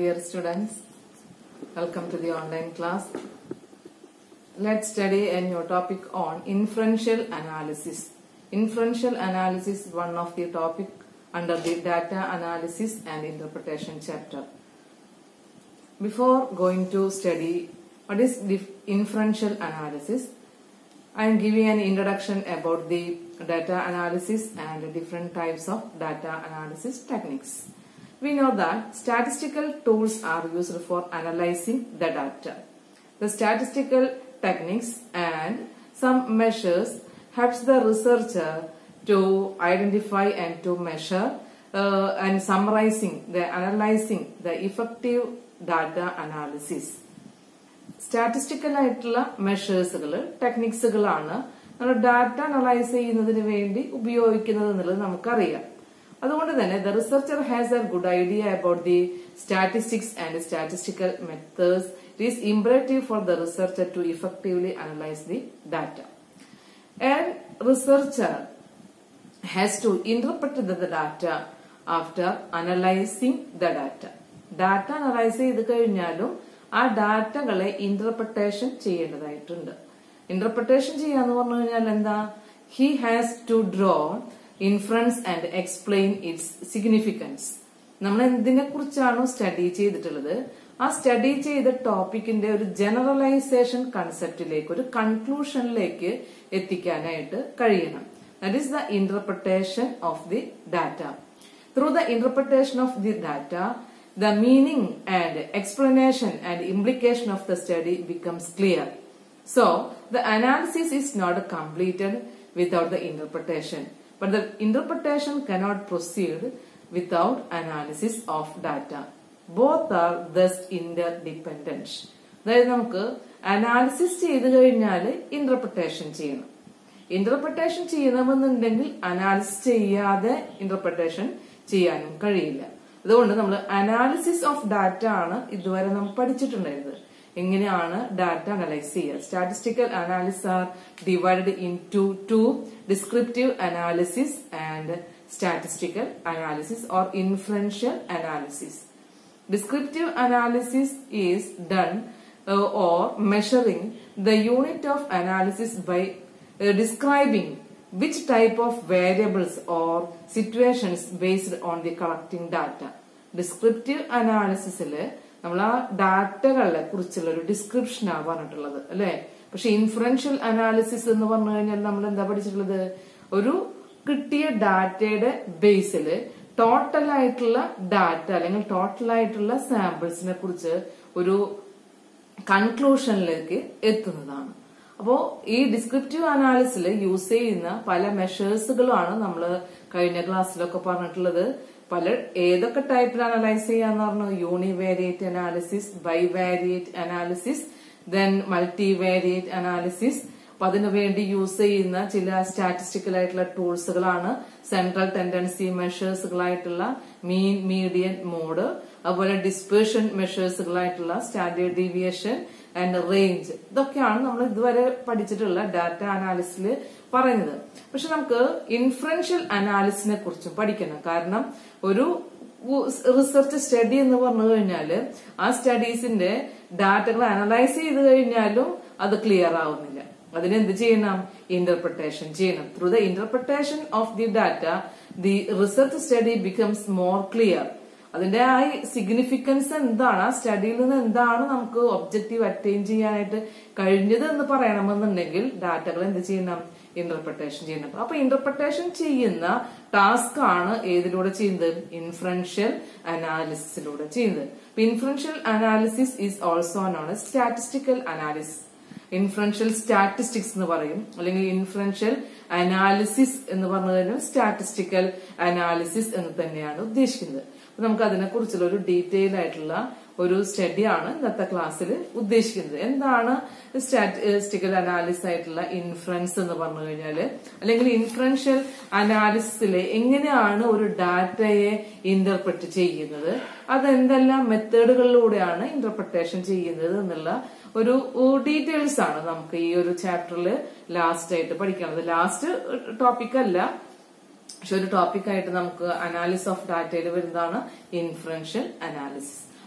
dear students. Welcome to the online class. Let's study a new topic on inferential analysis. Inferential analysis is one of the topic under the data analysis and interpretation chapter. Before going to study what is dif- inferential analysis, I am giving an introduction about the data analysis and different types of data analysis techniques. We know that statistical tools are used for analyzing the data. The statistical techniques and some measures helps the researcher to identify and to measure uh, and summarizing the analyzing the effective data analysis. Statistical ആയിട്ടുള്ള മെഷേഴ്സുകൾ ടെക്നിക്സുകളാണ് നമ്മൾ data analyse ചെയ്യുന്നതിന് വേണ്ടി ഉപയോഗിക്കുന്നത് എന്നുള്ളത് നമുക്കറിയാം അതുകൊണ്ട് തന്നെ the researcher has a good idea about the statistics and statistical methods it is imperative for the researcher to effectively analyse the data and researcher has to interpret the data after analyzing the data. Data analyse ചെയ്ത് കഴിഞ്ഞാലും ആ ഡാറ്റകളെ interpretation ചെയ്യേണ്ടതായിട്ടുണ്ട് interpretation ചെയ്യാന്ന് പറഞ്ഞു കഴിഞ്ഞാൽ എന്താ he has to draw influence and explain its significance നമ്മൾ എന്തിനെ കുറിച്ചാണോ സ്റ്റഡി ചെയ്തിട്ടുള്ളത് ആ സ്റ്റഡി ചെയ്ത ടോപ്പിക്കിന്റെ ഒരു ജനറലൈസേഷൻ കൺസെപ്റ്റിലേക്ക് ഒരു കൺക്ലൂഷനിലേക്ക് എത്തിക്കാനായിട്ട് കഴിയണം that is the interpretation of the data through the interpretation of the data the meaning and explanation and implication of the study becomes clear. So, the analysis is not completed without the interpretation. But the interpretation cannot proceed without analysis of data. Both are thus interdependent. അതായത് നമുക്ക് analysis ചെയ്ത് കഴിഞ്ഞാൽ interpretation ചെയ്യണം interpretation ചെയ്യണമെന്നുണ്ടെങ്കിൽ analysis ചെയ്യാതെ interpretation ചെയ്യാനും കഴിയില്ല അതുകൊണ്ട് നമ്മൾ അനാലിസിസ് ഓഫ് ഡാറ്റ ആണ് ഇതുവരെ നമ്മൾ പഠിച്ചിട്ടുണ്ടായിരുന്നത് എങ്ങനെയാണ് ഡാറ്റ അനലൈസ് ചെയ്യുക statistical analysis are divided into two descriptive analysis and statistical analysis or influential analysis descriptive analysis is done or measuring the unit of analysis by describing which type of variables or situations based on the collecting data descriptive അനാലിസിസിൽ നമ്മൾ ആ ഡാറ്റകളെ കുറിച്ചുള്ള ഒരു ഡിസ്ക്രിപ്ഷനാണ് പറഞ്ഞിട്ടുള്ളത് അല്ലെ പക്ഷെ influential analysis എന്ന് പറഞ്ഞു കഴിഞ്ഞാൽ നമ്മൾ എന്താ പഠിച്ചിട്ടുള്ളത് ഒരു കിട്ടിയ ഡാറ്റയുടെ ബേസിൽ ടോട്ടൽ ആയിട്ടുള്ള ഡാറ്റ അല്ലെങ്കിൽ ടോട്ടൽ ആയിട്ടുള്ള സാമ്പിൾസിനെ കുറിച്ച് ഒരു കൺക്ലൂഷനിലേക്ക് എത്തുന്നതാണ് അപ്പോ ഈ ഡിസ്ക്രിപ്റ്റീവ് അനാലിസിൽ യൂസ് ചെയ്യുന്ന പല മെഷേഴ്സുകളാണ് നമ്മൾ കഴിഞ്ഞ ക്ലാസ്സിലൊക്കെ പറഞ്ഞിട്ടുള്ളത് പല ഏതൊക്കെ ടൈപ്പിൽ അനലൈസ് ചെയ്യാന്ന് പറഞ്ഞു univariate analysis bivariate analysis then multivariate analysis അപ്പൊ അതിനു വേണ്ടി യൂസ് ചെയ്യുന്ന ചില സ്റ്റാറ്റിസ്റ്റിക്കൽ ആയിട്ടുള്ള ടൂൾസുകളാണ് സെൻട്രൽ ടെൻഡൻസി മെഷേഴ്സുകളായിട്ടുള്ള മീൻ മീഡിയൻ മോഡ് അതുപോലെ ഡിസ്പേർഷൻ മെഷേഴ്സുകളായിട്ടുള്ള സ്റ്റാൻഡേർഡ് ഡീവിയേഷൻ ആൻഡ് റേഞ്ച് ഇതൊക്കെയാണ് നമ്മൾ ഇതുവരെ പഠിച്ചിട്ടുള്ള ഡാറ്റ അനാലിസിൽ പറയുന്നത് പക്ഷെ നമുക്ക് ഇൻഫ്ലുവൻഷ്യൽ അനാലിസിനെ കുറിച്ചും പഠിക്കണം കാരണം ഒരു റിസർച്ച് സ്റ്റഡി എന്ന് പറഞ്ഞു കഴിഞ്ഞാൽ ആ സ്റ്റഡീസിന്റെ ഡാറ്റകൾ അനലൈസ് ചെയ്ത് കഴിഞ്ഞാലും അത് ക്ലിയർ ആവുന്നില്ല അതിനെന്ത് ചെയ്യണം ഇന്റർപ്രിട്ടേഷൻ ചെയ്യണം through the interpretation of the data the research study becomes more clear അതിന്റെ ആ സിഗ്നിഫിക്കൻസ് എന്താണ് ആ സ്റ്റഡിയിൽ നിന്ന് എന്താണ് നമുക്ക് ഒബ്ജക്റ്റീവ് അറ്റൈൻ ചെയ്യാനായിട്ട് കഴിഞ്ഞത് എന്ന് പറയണമെന്നുണ്ടെങ്കിൽ ഡാറ്റകൾ എന്ത് ചെയ്യണം ഇന്റർപ്രിട്ടേഷൻ ചെയ്യണം അപ്പൊ ഇന്റർപ്രിട്ടേഷൻ ചെയ്യുന്ന ടാസ്ക് ആണ് ഏതിലൂടെ ചെയ്യുന്നത് ഇൻഫ്ലുവൻഷ്യൽ അനാലിസിസിലൂടെ ചെയ്യുന്നത് അപ്പൊ influential analysis is also non statistical analysis influential statistics എന്ന് പറയും അല്ലെങ്കിൽ ഇൻഫ്ലുവൻഷ്യൽ അനാലിസിസ് എന്ന് പറഞ്ഞു കഴിഞ്ഞാൽ സ്റ്റാറ്റിസ്റ്റിക്കൽ അനാലിസിസ് എന്ന് തന്നെയാണ് ഉദ്ദേശിക്കുന്നത് അപ്പൊ നമുക്ക് അതിനെ കുറിച്ചുള്ള ഒരു ഡീറ്റെയിൽ ആയിട്ടുള്ള ഒരു സ്റ്റഡിയാണ് ഇന്നത്തെ ക്ലാസ്സിൽ ഉദ്ദേശിക്കുന്നത് എന്താണ് സ്റ്റാറ്റിസ്റ്റിക്കൽ അനാലിസിസ് ആയിട്ടുള്ള ഇൻഫ്ലുവൻസ് എന്ന് പറഞ്ഞു കഴിഞ്ഞാൽ അല്ലെങ്കിൽ ഇൻഫ്ലുവൻഷ്യൽ അനാലിസിസിലെ എങ്ങനെയാണ് ഒരു ഡാറ്റയെ ഇന്റർപ്രറ്റ് ചെയ്യുന്നത് അതെന്തെല്ലാം മെത്തേഡുകളിലൂടെയാണ് ഇന്റർപ്രിട്ടേഷൻ ചെയ്യുന്നത് എന്നുള്ള ഒരു ഡീറ്റെയിൽസ് ആണ് നമുക്ക് ഈ ഒരു ചാപ്റ്ററിൽ ലാസ്റ്റ് ആയിട്ട് പഠിക്കാനുള്ളത് ലാസ്റ്റ് ടോപ്പിക് അല്ല പക്ഷെ ഒരു ടോപ്പിക്കായിട്ട് നമുക്ക് അനാലിസിസ് ഓഫ് ഡാറ്റയിൽ വരുന്നതാണ് ഇൻഫ്ലുവൻഷ്യൽ അനാലിസിസ്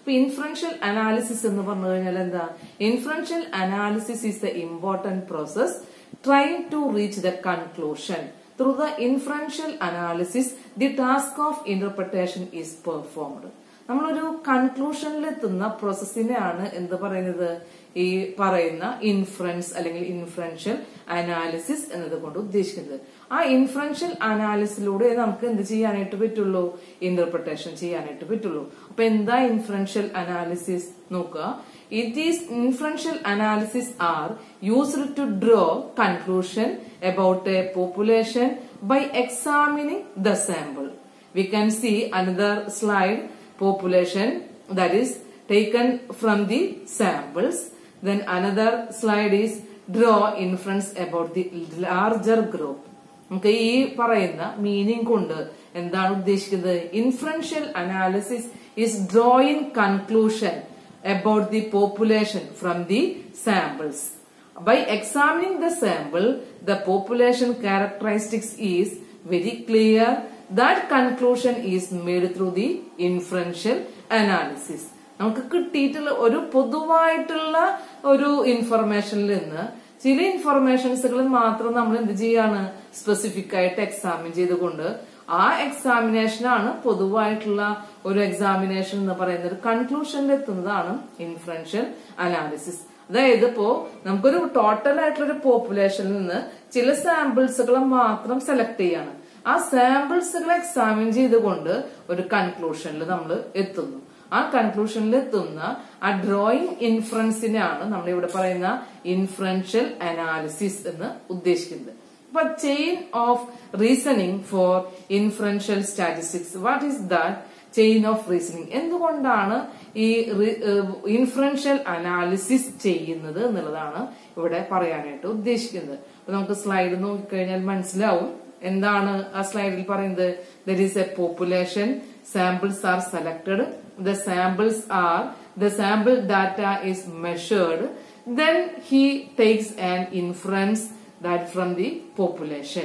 അപ്പൊ ഇൻഫ്ലുവൻഷ്യൽ അനാലിസിസ് എന്ന് പറഞ്ഞു കഴിഞ്ഞാൽ എന്താ influential analysis is the important process trying to reach the conclusion through the influential analysis the task of interpretation is performed നമ്മളൊരു കൺക്ലൂഷനിൽ എത്തുന്ന പ്രോസസ്സിനെയാണ് എന്ത് പറയുന്നത് ഈ പറയുന്ന ഇൻഫ്ലുവൻസ് അല്ലെങ്കിൽ ഇൻഫ്ലുവൻഷ്യൽ അനാലിസിസ് എന്നതുകൊണ്ട് ഉദ്ദേശിക്കുന്നത് ആ ഇൻഫ്ലുവൻഷ്യൽ അനാലിസിലൂടെ നമുക്ക് എന്ത് ചെയ്യാനായിട്ട് പറ്റുള്ളൂ ഇന്റർപ്രിട്ടേഷൻ ചെയ്യാനായിട്ട് പറ്റുള്ളൂ അപ്പൊ എന്താ ഇൻഫ്ലുവൻഷ്യൽ അനാലിസിസ് നോക്കുക it is influential analysis are used to draw conclusion about a population by examining the sample we can see another slide population that is taken from the samples then another slide is draw inference about the larger group നമുക്ക് ഈ പറയുന്ന meaning കൊണ്ട് എന്താണ് ഉദ്ദേശിക്കുന്നത് influential analysis is drawing conclusion about the population from the samples by examining the sample the population characteristics is very clear that conclusion is made through the inferential analysis നമുക്ക് കിട്ടിയിട്ടുള്ള ഒരു പൊതുവായിട്ടുള്ള ഒരു ഇൻഫർമേഷനിൽ നിന്ന് ചില ഇൻഫർമേഷൻസുകൾ മാത്രം നമ്മൾ എന്ത് ചെയ്യാണ് സ്പെസിഫിക് ആയിട്ട് എക്സാമിൻ ചെയ്തുകൊണ്ട് ആ എക്സാമിനേഷനാണ് പൊതുവായിട്ടുള്ള ഒരു എക്സാമിനേഷൻ എന്ന് പറയുന്നത് കൺക്ലൂഷനിൽ എത്തുന്നതാണ് ഇൻഫ്ലുവൻഷ്യൽ അനാലിസിസ് അതായത് ഇപ്പോ നമുക്കൊരു ടോട്ടൽ ആയിട്ടുള്ള ഒരു പോപ്പുലേഷനിൽ നിന്ന് ചില സാമ്പിൾസുകൾ മാത്രം സെലക്ട് ചെയ്യാണ് ആ സാമ്പിൾസുകൾ എക്സാമിൻ ചെയ്തുകൊണ്ട് ഒരു കൺക്ലൂഷനിൽ നമ്മൾ എത്തുന്നു ആ കൺക്ലൂഷനിൽ എത്തുന്ന ആ ഡ്രോയിങ് ഇൻഫ്ലുവൻസിനെയാണ് നമ്മൾ ഇവിടെ പറയുന്ന ഇൻഫ്ലുവൻഷ്യൽ അനാലിസിസ് എന്ന് ഉദ്ദേശിക്കുന്നത് അപ്പൊ chain of reasoning for influential statistics what is that chain of reasoning എന്തുകൊണ്ടാണ് ഈ ഇൻഫ്ലുവൻഷ്യൽ അനാലിസിസ് ചെയ്യുന്നത് എന്നുള്ളതാണ് ഇവിടെ പറയാനായിട്ട് ഉദ്ദേശിക്കുന്നത് അപ്പൊ നമുക്ക് സ്ലൈഡ് നോക്കിക്കഴിഞ്ഞാൽ മനസ്സിലാവും എന്താണ് ആ സ്ലൈഡിൽ പറയുന്നത് there is a population samples are selected the samples are the sample data is measured then he takes an influence that from the population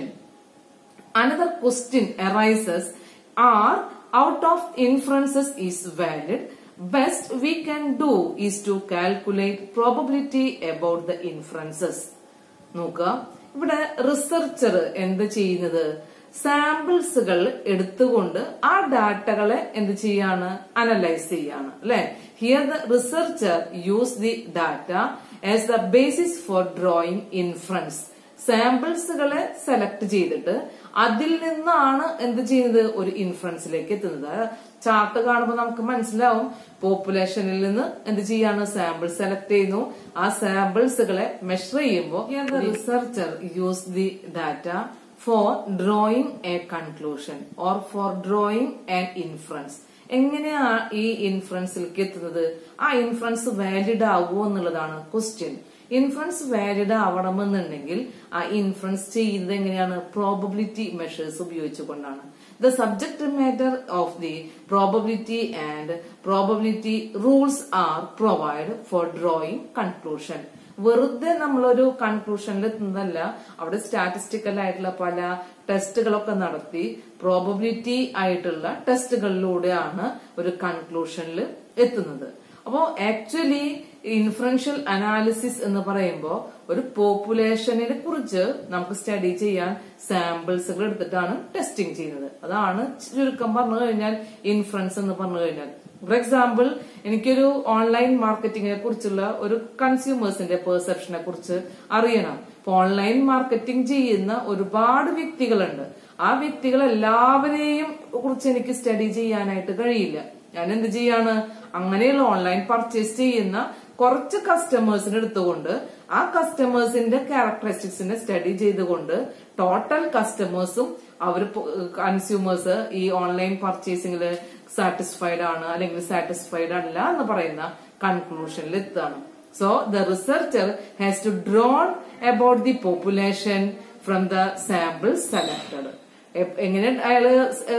another question arises are out of inferences is valid best we can do is to calculate probability about the inferences നോക്കുക ഇവിടെ researcher എന്ത് ചെയ്യുന്നത് സാമ്പിൾസുകൾ എടുത്തുകൊണ്ട് ആ ഡാറ്റകളെ എന്ത് ചെയ്യാണ് analyse ചെയ്യാണ് അല്ലെ here the researcher use the data as the basis for drawing influence സാമ്പിൾസുകളെ സെലക്ട് ചെയ്തിട്ട് അതിൽ നിന്നാണ് എന്ത് ചെയ്യുന്നത് ഒരു ഇൻഫ്ലുവൻസിലേക്ക് എത്തുന്നത് ചാർട്ട് കാണുമ്പോൾ നമുക്ക് മനസ്സിലാവും പോപ്പുലേഷനിൽ നിന്ന് എന്ത് ചെയ്യാണ് സാമ്പിൾ സെലക്ട് ചെയ്യുന്നു ആ സാമ്പിൾസുകളെ മെഷർ ചെയ്യുമ്പോൾ researcher use the data for drawing a conclusion or for drawing an influence എങ്ങനെയാ ഈ ഇൻഫ്ലുവൻസിലേക്ക് എത്തുന്നത് ആ ഇൻഫ്ലുവൻസ് വാലിഡ് ആവുമോ എന്നുള്ളതാണ് ക്വസ്റ്റ്യൻ ഇൻഫ്ലുവൻസ് വാലിഡ് ആവണമെന്നുണ്ടെങ്കിൽ ആ ഇൻഫ്ലുവൻസ് ചെയ്യുന്നത് എങ്ങനെയാണ് പ്രോബബിലിറ്റി മെഷേഴ്സ് ഉപയോഗിച്ചുകൊണ്ടാണ് the subject matter of the probability and probability rules are provide for drawing conclusion വെറുതെ നമ്മളൊരു കൺക്ലൂഷനിൽ എത്തുന്നതല്ല അവിടെ സ്റ്റാറ്റിസ്റ്റിക്കൽ ആയിട്ടുള്ള പല ടെസ്റ്റുകളൊക്കെ നടത്തി പ്രോബബിലിറ്റി ആയിട്ടുള്ള ടെസ്റ്റുകളിലൂടെയാണ് ഒരു കൺക്ലൂഷനിൽ എത്തുന്നത് അപ്പോ ആക്ച്വലി ഇൻഫ്ലുവൻഷ്യൽ അനാലിസിസ് എന്ന് പറയുമ്പോൾ ഒരു പോപ്പുലേഷനെ കുറിച്ച് നമുക്ക് സ്റ്റഡി ചെയ്യാൻ സാമ്പിൾസുകൾ എടുത്തിട്ടാണ് ടെസ്റ്റിംഗ് ചെയ്യുന്നത് അതാണ് ചുരുക്കം പറഞ്ഞു കഴിഞ്ഞാൽ ഇൻഫ്ലുവൻസ് എന്ന് പറഞ്ഞു കഴിഞ്ഞാൽ ഫോർ എക്സാമ്പിൾ എനിക്കൊരു ഓൺലൈൻ മാർക്കറ്റിങ്ങിനെ കുറിച്ചുള്ള ഒരു കൺസ്യൂമേഴ്സിന്റെ പെർസെപ്ഷനെ കുറിച്ച് അറിയണം ഇപ്പൊ ഓൺലൈൻ മാർക്കറ്റിംഗ് ചെയ്യുന്ന ഒരുപാട് വ്യക്തികളുണ്ട് ആ വ്യക്തികൾ എല്ലാവരെയും കുറിച്ച് എനിക്ക് സ്റ്റഡി ചെയ്യാനായിട്ട് കഴിയില്ല ഞാൻ എന്ത് ചെയ്യാണ് അങ്ങനെയുള്ള ഓൺലൈൻ പർച്ചേസ് ചെയ്യുന്ന കുറച്ച് കസ്റ്റമേഴ്സിനെ എടുത്തുകൊണ്ട് ആ കസ്റ്റമേഴ്സിന്റെ ക്യാരക്ടറിസ്റ്റിക്സിനെ സ്റ്റഡി ചെയ്തുകൊണ്ട് ടോട്ടൽ കസ്റ്റമേഴ്സും അവർ കൺസ്യൂമേഴ്സ് ഈ ഓൺലൈൻ പർച്ചേസിംഗിൽ സാറ്റിസ്ഫൈഡ് ആണ് അല്ലെങ്കിൽ സാറ്റിസ്ഫൈഡ് അല്ല എന്ന് പറയുന്ന കൺക്ലൂഷനിൽ എത്താണ് so the researcher has to drawn about the population from the sample selected എങ്ങനെ അയാള്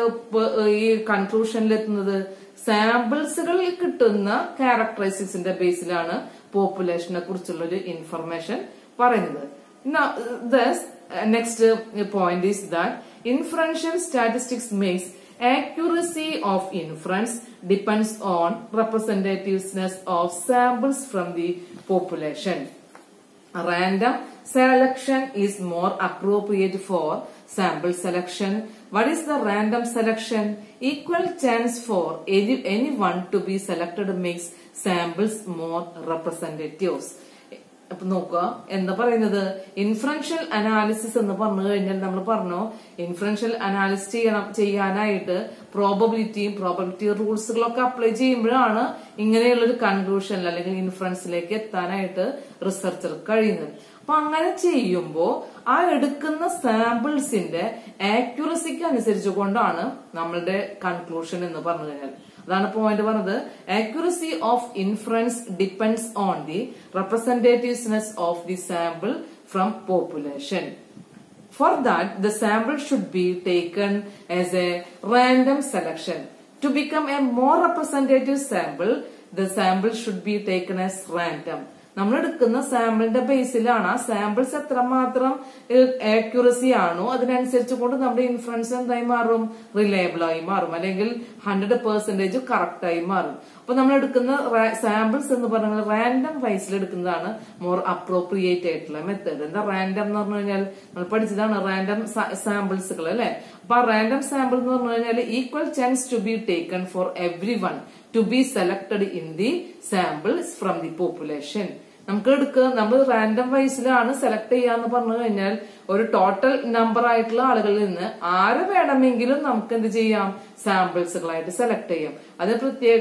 ഈ കൺക്ലൂഷനിൽ എത്തുന്നത് സാമ്പിൾസുകളിൽ കിട്ടുന്ന ക്യാരക്ടറിസ്റ്റിക്സിന്റെ ബേസിലാണ് പോപ്പുലേഷനെ കുറിച്ചുള്ള ഒരു ഇൻഫർമേഷൻ പറയുന്നത് next point is that influential statistics makes accuracy of inference depends on representativeness of samples from the population random selection is more appropriate for sample selection what is the random selection equal chance for any, anyone to be selected makes samples more representatives അപ്പൊ നോക്കുക എന്താ പറയുന്നത് ഇൻഫ്രൻഷ്യൽ analysis എന്ന് പറഞ്ഞു കഴിഞ്ഞാൽ നമ്മൾ പറഞ്ഞു ഇൻഫ്രൻഷ്യൽ analysis ചെയ്യണം ചെയ്യാനായിട്ട് പ്രോബബിലിറ്റിയും പ്രോബബിലിറ്റി റൂൾസുകളൊക്കെ അപ്ലൈ ചെയ്യുമ്പോഴാണ് ഇങ്ങനെയുള്ള ഒരു കൺക്ലൂഷനിൽ അല്ലെങ്കിൽ ഇൻഫ്ലുവൻസിലേക്ക് എത്താനായിട്ട് റിസർച്ചർക്ക് കഴിയുന്നത് അപ്പൊ അങ്ങനെ ചെയ്യുമ്പോൾ ആ എടുക്കുന്ന സാമ്പിൾസിന്റെ ആക്യുറസിക്ക് അനുസരിച്ച് കൊണ്ടാണ് നമ്മളുടെ കൺക്ലൂഷൻ എന്ന് പറഞ്ഞു കഴിഞ്ഞാൽ അതാണ് പോയിന്റ് പറഞ്ഞത് accuracy of influence depends on the representativeness of the sample from population For that, the sample should be taken as a random selection. To become a more representative sample, the sample should be taken as random. നമ്മൾ എടുക്കുന്ന സാമ്പിളിന്റെ ബേസിലാണ് ആ samples എത്രമാത്രം accuracy ആണോ അതിനനുസരിച്ച് കൊണ്ട് നമ്മുടെ influence എന്തായി മാറും റിലയബിൾ ആയി മാറും അല്ലെങ്കിൽ ഹൺഡ്രഡ് പെർസെന്റേജ് കറക്റ്റ് ആയി മാറും അപ്പൊ നമ്മൾ എടുക്കുന്ന സാമ്പിൾസ് എന്ന് പറഞ്ഞാൽ റാൻഡം വൈസിൽ എടുക്കുന്നതാണ് മോർ അപ്രോപ്രിയേറ്റ് ആയിട്ടുള്ള മെത്തേഡ് എന്താ റാൻഡം എന്ന് പറഞ്ഞു കഴിഞ്ഞാൽ നമ്മൾ പഠിച്ചതാണ് റാൻഡം സാമ്പിൾസുകൾ അല്ലെ അപ്പൊ ആ റാൻഡം സാമ്പിൾ എന്ന് പറഞ്ഞു കഴിഞ്ഞാൽ equal chance to be taken for every one to be selected in the samples from the population നമുക്ക് എടുക്കുക നമ്മൾ റാൻഡം വൈസിലാണ് സെലക്ട് ചെയ്യാന്ന് പറഞ്ഞു കഴിഞ്ഞാൽ ഒരു ടോട്ടൽ നമ്പർ ആയിട്ടുള്ള ആളുകളിൽ നിന്ന് ആരെ വേണമെങ്കിലും നമുക്ക് എന്ത് ചെയ്യാം സാമ്പിൾസുകളായിട്ട് സെലക്ട് ചെയ്യാം അത് പ്രത്യേക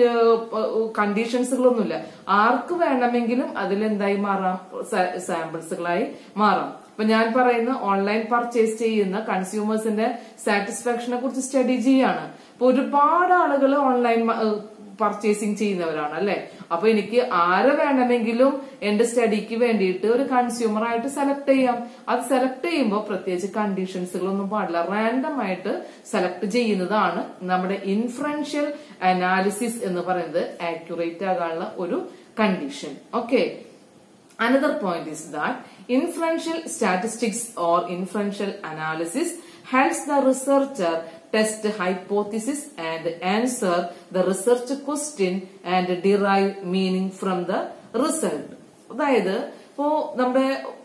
കണ്ടീഷൻസുകളൊന്നുമില്ല ആർക്ക് വേണമെങ്കിലും അതിൽ എന്തായി മാറാം സാമ്പിൾസുകളായി മാറാം അപ്പൊ ഞാൻ പറയുന്ന ഓൺലൈൻ പർച്ചേസ് ചെയ്യുന്ന കൺസ്യൂമേഴ്സിന്റെ സാറ്റിസ്ഫാക്ഷനെ കുറിച്ച് സ്റ്റഡി ചെയ്യാണ് അപ്പൊ ഒരുപാട് ആളുകൾ ഓൺലൈൻ പർച്ചേസിങ് ചെയ്യുന്നവരാണ് അല്ലെ അപ്പൊ എനിക്ക് ആരെ വേണമെങ്കിലും എന്റെ സ്റ്റഡിക്ക് വേണ്ടിയിട്ട് ഒരു കൺസ്യൂമർ ആയിട്ട് സെലക്ട് ചെയ്യാം അത് സെലക്ട് ചെയ്യുമ്പോൾ പ്രത്യേകിച്ച് കണ്ടീഷൻസുകളൊന്നും പാടില്ല റാൻഡം ആയിട്ട് സെലക്ട് ചെയ്യുന്നതാണ് നമ്മുടെ ഇൻഫ്ലുവൻഷ്യൽ അനാലിസിസ് എന്ന് പറയുന്നത് ആക്യുറേറ്റ് ആകാനുള്ള ഒരു condition okay Another point is that inferential statistics or inferential analysis helps the researcher test hypothesis and answer the research question and derive meaning from the result. അതായത് ഇപ്പോ നമ്മുടെ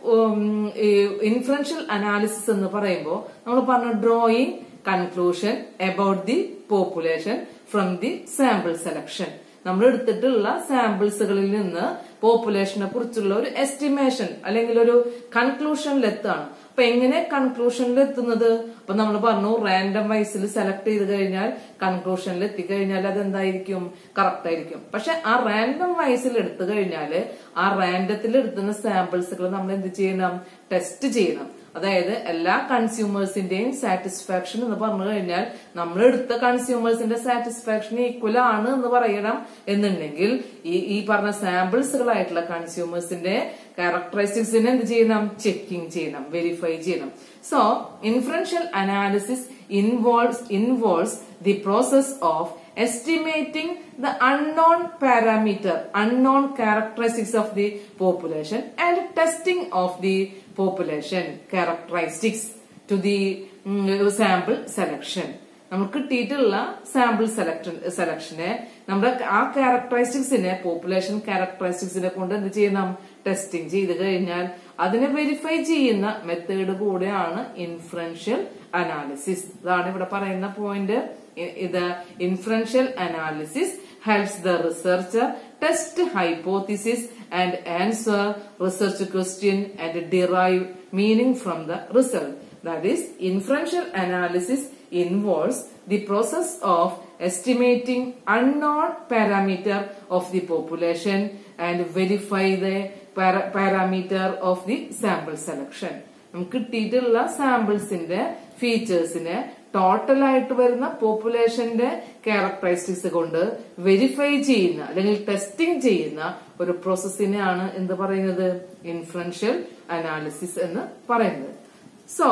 influential analysis എന്ന് പറയുമ്പോൾ നമ്മൾ പറഞ്ഞു drawing conclusion about the population from the sample selection നമ്മൾ എടുത്തിട്ടുള്ള സാമ്പിൾസുകളിൽ നിന്ന് പോപ്പുലേഷനെ കുറിച്ചുള്ള ഒരു എസ്റ്റിമേഷൻ അല്ലെങ്കിൽ ഒരു കൺക്ലൂഷനിൽ എത്താണ് അപ്പൊ എങ്ങനെ കൺക്ലൂഷനിൽ എത്തുന്നത് അപ്പൊ നമ്മൾ പറഞ്ഞു റാൻഡം വൈസിൽ സെലക്ട് ചെയ്ത് കഴിഞ്ഞാൽ കൺക്ലൂഷനിൽ എത്തിക്കഴിഞ്ഞാൽ അത് എന്തായിരിക്കും കറക്റ്റ് ആയിരിക്കും പക്ഷെ ആ റാൻഡം വൈസിൽ എടുത്തു കഴിഞ്ഞാൽ ആ റാൻഡത്തിൽ എടുത്തുന്ന സാമ്പിൾസുകൾ നമ്മൾ എന്ത് ചെയ്യണം ടെസ്റ്റ് ചെയ്യണം അതായത് എല്ലാ കൺസ്യൂമേഴ്സിന്റെയും സാറ്റിസ്ഫാക്ഷൻ എന്ന് പറഞ്ഞു കഴിഞ്ഞാൽ നമ്മൾ എടുത്ത കൺസ്യൂമേഴ്സിന്റെ സാറ്റിസ്ഫാക്ഷൻ ഈക്വൽ ആണ് എന്ന് പറയണം എന്നുണ്ടെങ്കിൽ ഈ ഈ പറഞ്ഞ സാമ്പിൾസുകളായിട്ടുള്ള കൺസ്യൂമേഴ്സിന്റെ ക്യാരക്ടറിസ്റ്റിക്സിനെ എന്ത് ചെയ്യണം ചെക്കിംഗ് ചെയ്യണം വെരിഫൈ ചെയ്യണം so influential analysis involves involves the process of estimating the unknown parameter, unknown characteristics of the population and testing of the population characteristics to the mm, sample selection. നമുക്ക് കിട്ടിയിട്ടുള്ള സാമ്പിൾ സെലക്ഷൻ സെലക്ഷനെ നമ്മുടെ ആ ക്യാരക്ടറിസ്റ്റിക്സിനെ population ക്യാരക്ടറിസ്റ്റിക്സിനെ കൊണ്ട് എന്ത് ചെയ്യണം testing ചെയ്ത് കഴിഞ്ഞാൽ അതിനെ വെരിഫൈ ചെയ്യുന്ന മെത്തേഡ് കൂടെയാണ് ഇൻഫ്ലുവൻഷ്യൽ അനാലിസിസ് ഇതാണ് ഇവിടെ പറയുന്ന പോയിന്റ് ഇത് influential analysis helps the researcher test hypothesis and answer research question and derive meaning from the result that is influential analysis involves the process of estimating unknown parameter of the population and verify the para parameter of the sample selection. നമുക്ക് കിട്ടിയിട്ടുള്ള സാമ്പിൾസിന്റെ ഫീച്ചേഴ്സിനെ total ആയിട്ട് വരുന്ന പോപ്പുലേഷന്റെ characteristics കൊണ്ട് verify ചെയ്യുന്ന അല്ലെങ്കിൽ testing ചെയ്യുന്ന ഒരു പ്രോസസ്സിനെയാണ് എന്ത് പറയുന്നത് ഇൻഫ്ലുവൻഷ്യൽ അനാലിസിസ് എന്ന് പറയുന്നത് so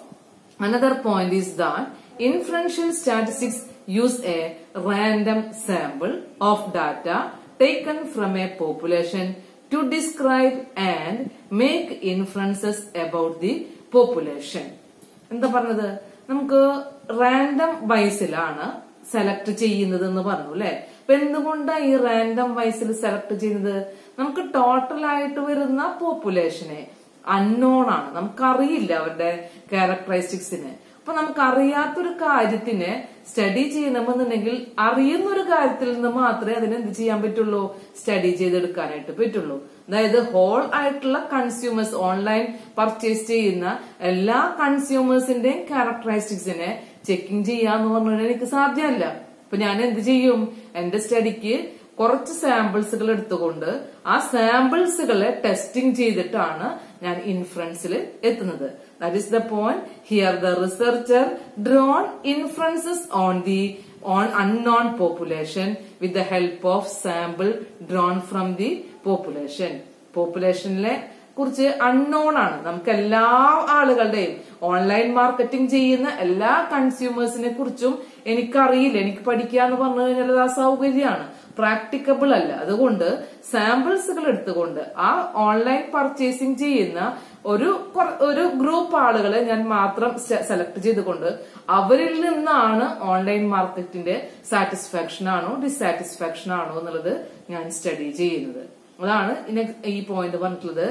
another point is that inferential statistics use a random sample of data taken from a population to describe and make inferences about the population എന്താ പറഞ്ഞത് നമുക്ക് റാൻഡം വൈസിലാണ് സെലക്ട് ചെയ്യുന്നത് എന്ന് പറഞ്ഞു അല്ലെ അപ്പൊ എന്തുകൊണ്ടാണ് ഈ റാൻഡം വൈസിൽ സെലക്ട് ചെയ്യുന്നത് നമുക്ക് ടോട്ടൽ ആയിട്ട് വരുന്ന പോപ്പുലേഷനെ അൺനോൺ ആണ് നമുക്കറിയില്ല അവരുടെ ക്യാരക്ടറിസ്റ്റിക്സിനെ അപ്പൊ നമുക്ക് അറിയാത്തൊരു കാര്യത്തിനെ സ്റ്റഡി ചെയ്യണമെന്നുണ്ടെങ്കിൽ അറിയുന്ന ഒരു കാര്യത്തിൽ നിന്ന് മാത്രമേ അതിനെ എന്ത് ചെയ്യാൻ പറ്റുള്ളൂ സ്റ്റഡി ചെയ്തെടുക്കാനായിട്ട് പറ്റുള്ളൂ അതായത് ഹോൾ ആയിട്ടുള്ള കൺസ്യൂമേഴ്സ് ഓൺലൈൻ പർച്ചേസ് ചെയ്യുന്ന എല്ലാ കൺസ്യൂമേഴ്സിന്റെയും ക്യാരക്ടറിസ്റ്റിക്സിനെ ചെക്കിംഗ് ചെയ്യാന്ന് പറഞ്ഞാൽ എനിക്ക് സാധ്യമല്ല അപ്പൊ ഞാൻ എന്ത് ചെയ്യും എന്റെ സ്റ്റഡിക്ക് കുറച്ച് സാമ്പിൾസുകൾ എടുത്തുകൊണ്ട് ആ സാമ്പിൾസുകളെ ടെസ്റ്റിംഗ് ചെയ്തിട്ടാണ് ഞാൻ ഇൻഫ്ലുവൻസിൽ എത്തുന്നത് that is the point here the researcher drawn influences on the on unknown population with the help of sample drawn from the population പോപ്പുലേഷനിലെ കുറിച്ച് അൺനോൺ ആണ് നമുക്ക് എല്ലാ ആളുകളുടെയും ഓൺലൈൻ മാർക്കറ്റിംഗ് ചെയ്യുന്ന എല്ലാ കൺസ്യൂമേഴ്സിനെ കുറിച്ചും എനിക്കറിയില്ല എനിക്ക് പഠിക്കുക എന്ന് പറഞ്ഞു കഴിഞ്ഞാൽ അത് അസൗകര്യമാണ് പ്രാക്ടിക്കബിൾ അല്ല അതുകൊണ്ട് സാമ്പിൾസുകൾ എടുത്തുകൊണ്ട് ആ ഓൺലൈൻ പർച്ചേസിംഗ് ചെയ്യുന്ന ഒരു ഒരു ഗ്രൂപ്പ് ആളുകളെ ഞാൻ മാത്രം സെലക്ട് ചെയ്തുകൊണ്ട് അവരിൽ നിന്നാണ് ഓൺലൈൻ മാർക്കറ്റിന്റെ സാറ്റിസ്ഫാക്ഷൻ ആണോ ഡിസാറ്റിസ്ഫാക്ഷൻ ആണോ എന്നുള്ളത് ഞാൻ സ്റ്റഡി ചെയ്യുന്നത് അതാണ് ഈ പോയിന്റ് പറഞ്ഞിട്ടുള്ളത്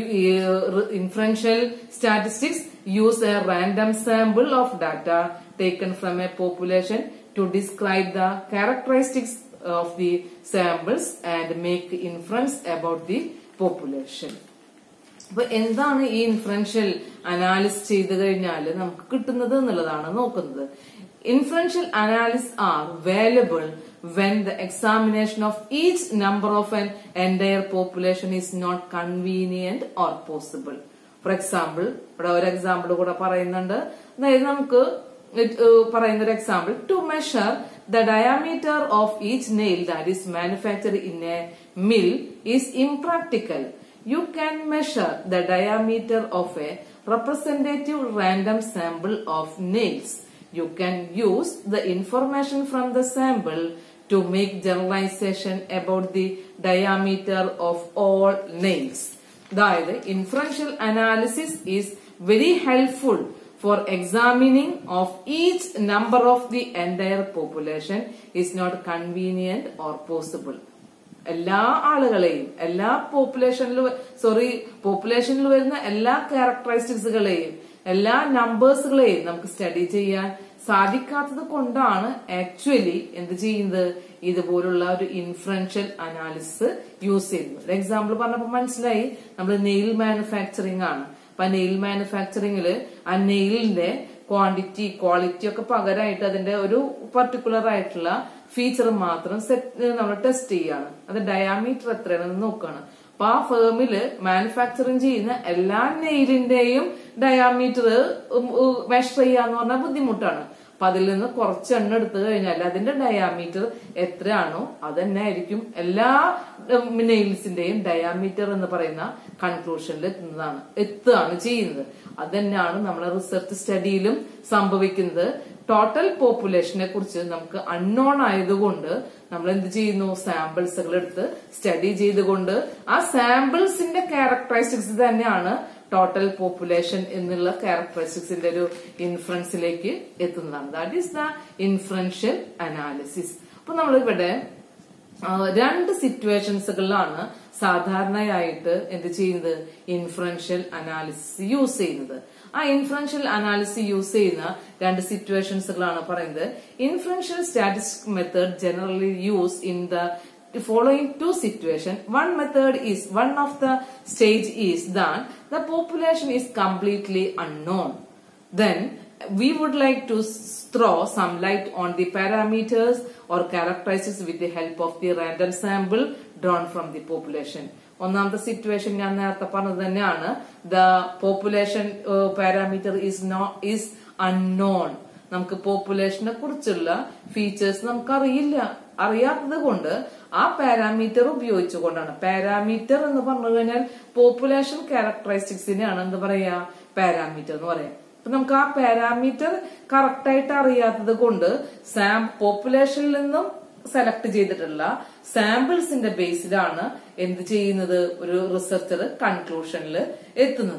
influential statistics use a random sample of data taken from a population to describe the characteristics of the samples and make influence about the population അപ്പൊ എന്താണ് ഈ ഇൻഫ്ലുവൻഷ്യൽ അനാലിസ് ചെയ്തു കഴിഞ്ഞാൽ നമുക്ക് കിട്ടുന്നത് എന്നുള്ളതാണ് നോക്കുന്നത് influential analysis are valuable when the examination of each number of an entire population is not convenient or possible. For example ഇവിടെ ഒരു എക്സാമ്പിൾ കൂടെ പറയുന്നുണ്ട് അതായത് നമുക്ക് പറയുന്ന ഒരു example to measure the diameter of each nail that is manufactured in a mill is impractical you can measure the diameter of a representative random sample of nails you can use the information from the sample to make generalization about the diameter of all nails. അതായത് influential analysis is very helpful for examining of each number of the entire population is not convenient or possible എല്ലാ ആളുകളെയും എല്ലാ പോപ്പുലേഷനിൽ sorry പോപ്പുലേഷനിൽ വരുന്ന എല്ലാ ക്യാരക്ടറിസ്റ്റിക്സുകളെയും എല്ലാ നമ്പേഴ്സുകളെയും നമുക്ക് study ചെയ്യാൻ സാധിക്കാത്തത് കൊണ്ടാണ് ആക്ച്വലി എന്ത് ചെയ്യുന്നത് ഇതുപോലുള്ള ഒരു ഇൻഫ്ലുവൻഷ്യൽ അനാലിസിസ് യൂസ് ചെയ്യുന്നത് ഒരു എക്സാമ്പിൾ പറഞ്ഞപ്പോൾ മനസ്സിലായി നമ്മൾ നെയിൽ മാനുഫാക്ചറിങ് ആണ് അപ്പൊ ആ നെയിൽ മാനുഫാക്ചറിങ്ങിൽ ആ നെയിലിന്റെ ക്വാണ്ടിറ്റി ക്വാളിറ്റി ഒക്കെ പകരമായിട്ട് അതിന്റെ ഒരു പർട്ടിക്കുലർ ആയിട്ടുള്ള ഫീച്ചർ മാത്രം സെറ്റ് നമ്മൾ ടെസ്റ്റ് ചെയ്യാണ് അത് ഡയാമീറ്റർ എത്രയാണെന്ന് നോക്കുകയാണ് അപ്പൊ ആ ഫേമില് മാനുഫാക്ചറിങ് ചെയ്യുന്ന എല്ലാ നെയിലിന്റെയും ഡയാമീറ്റർ മെഷർ ചെയ്യാന്ന് പറഞ്ഞാൽ ബുദ്ധിമുട്ടാണ് അപ്പൊ അതിൽ നിന്ന് കുറച്ച് എണ്ണ എടുത്തു കഴിഞ്ഞാൽ അതിന്റെ ഡയാമീറ്റർ എത്രയാണോ അത് തന്നെ ആയിരിക്കും എല്ലാ നെയിൽസിന്റെയും ഡയാമീറ്റർ എന്ന് പറയുന്ന കൺക്ലൂഷനിൽ എത്തുന്നതാണ് എത്തുകയാണ് ചെയ്യുന്നത് അത് തന്നെയാണ് നമ്മളെ റിസർച്ച് സ്റ്റഡിയിലും സംഭവിക്കുന്നത് ടോട്ടൽ പോപ്പുലേഷനെ കുറിച്ച് നമുക്ക് അൺനോൺ ആയതുകൊണ്ട് നമ്മൾ എന്ത് ചെയ്യുന്നു സാമ്പിൾസുകൾ എടുത്ത് സ്റ്റഡി ചെയ്തുകൊണ്ട് ആ സാമ്പിൾസിന്റെ ക്യാരക്ടറിസ്റ്റിക്സ് തന്നെയാണ് ടോട്ടൽ പോപ്പുലേഷൻ എന്നുള്ള ക്യാരക്ടറിസ്റ്റിക്സിന്റെ ഒരു ഇൻഫ്ലുവൻസിലേക്ക് എത്തുന്നതാണ് that is the influential analysis അപ്പൊ നമ്മൾ ഇവിടെ രണ്ട് സിറ്റുവേഷൻസുകളിലാണ് സാധാരണയായിട്ട് എന്ത് ചെയ്യുന്നത് ഇൻഫ്ലുവൻഷ്യൽ അനാലിസിസ് യൂസ് ചെയ്യുന്നത് ആ ഇൻഫ്ലുവൻഷ്യൽ അനാലിസിസ് യൂസ് ചെയ്യുന്ന രണ്ട് സിറ്റുവേഷൻസുകളാണ് പറയുന്നത് influential statistic method generally use in the following two situation one method is one of the stage is that the population is completely unknown then we would like to throw some light on the parameters or characteristics with the help of the random sample drawn from the population ഒന്നാമത്തെ situation ഞാൻ നേരത്തെ പറഞ്ഞത് തന്നെയാണ് the population parameter is no is unknown നമുക്ക് പോപ്പുലേഷനെ കുറിച്ചുള്ള features നമുക്ക് അറിയില്ല അറിയാത്തത് കൊണ്ട് ആ പാരാമീറ്റർ ഉപയോഗിച്ചുകൊണ്ടാണ് പാരാമീറ്റർ എന്ന് പറഞ്ഞു കഴിഞ്ഞാൽ പോപ്പുലേഷൻ ക്യാരക്ടറിസ്റ്റിക്സിനെയാണ് എന്ത് പറയാ പാരാമീറ്റർ എന്ന് പറയാം അപ്പൊ നമുക്ക് ആ പാരാമീറ്റർ കറക്റ്റ് ആയിട്ട് അറിയാത്തത് കൊണ്ട് സാം പോപ്പുലേഷനിൽ നിന്നും സെലക്ട് ചെയ്തിട്ടുള്ള സാമ്പിൾസിന്റെ ബേസിലാണ് എന്ത് ചെയ്യുന്നത് ഒരു റിസർച്ചർ കൺക്ലൂഷനിൽ എത്തുന്നത്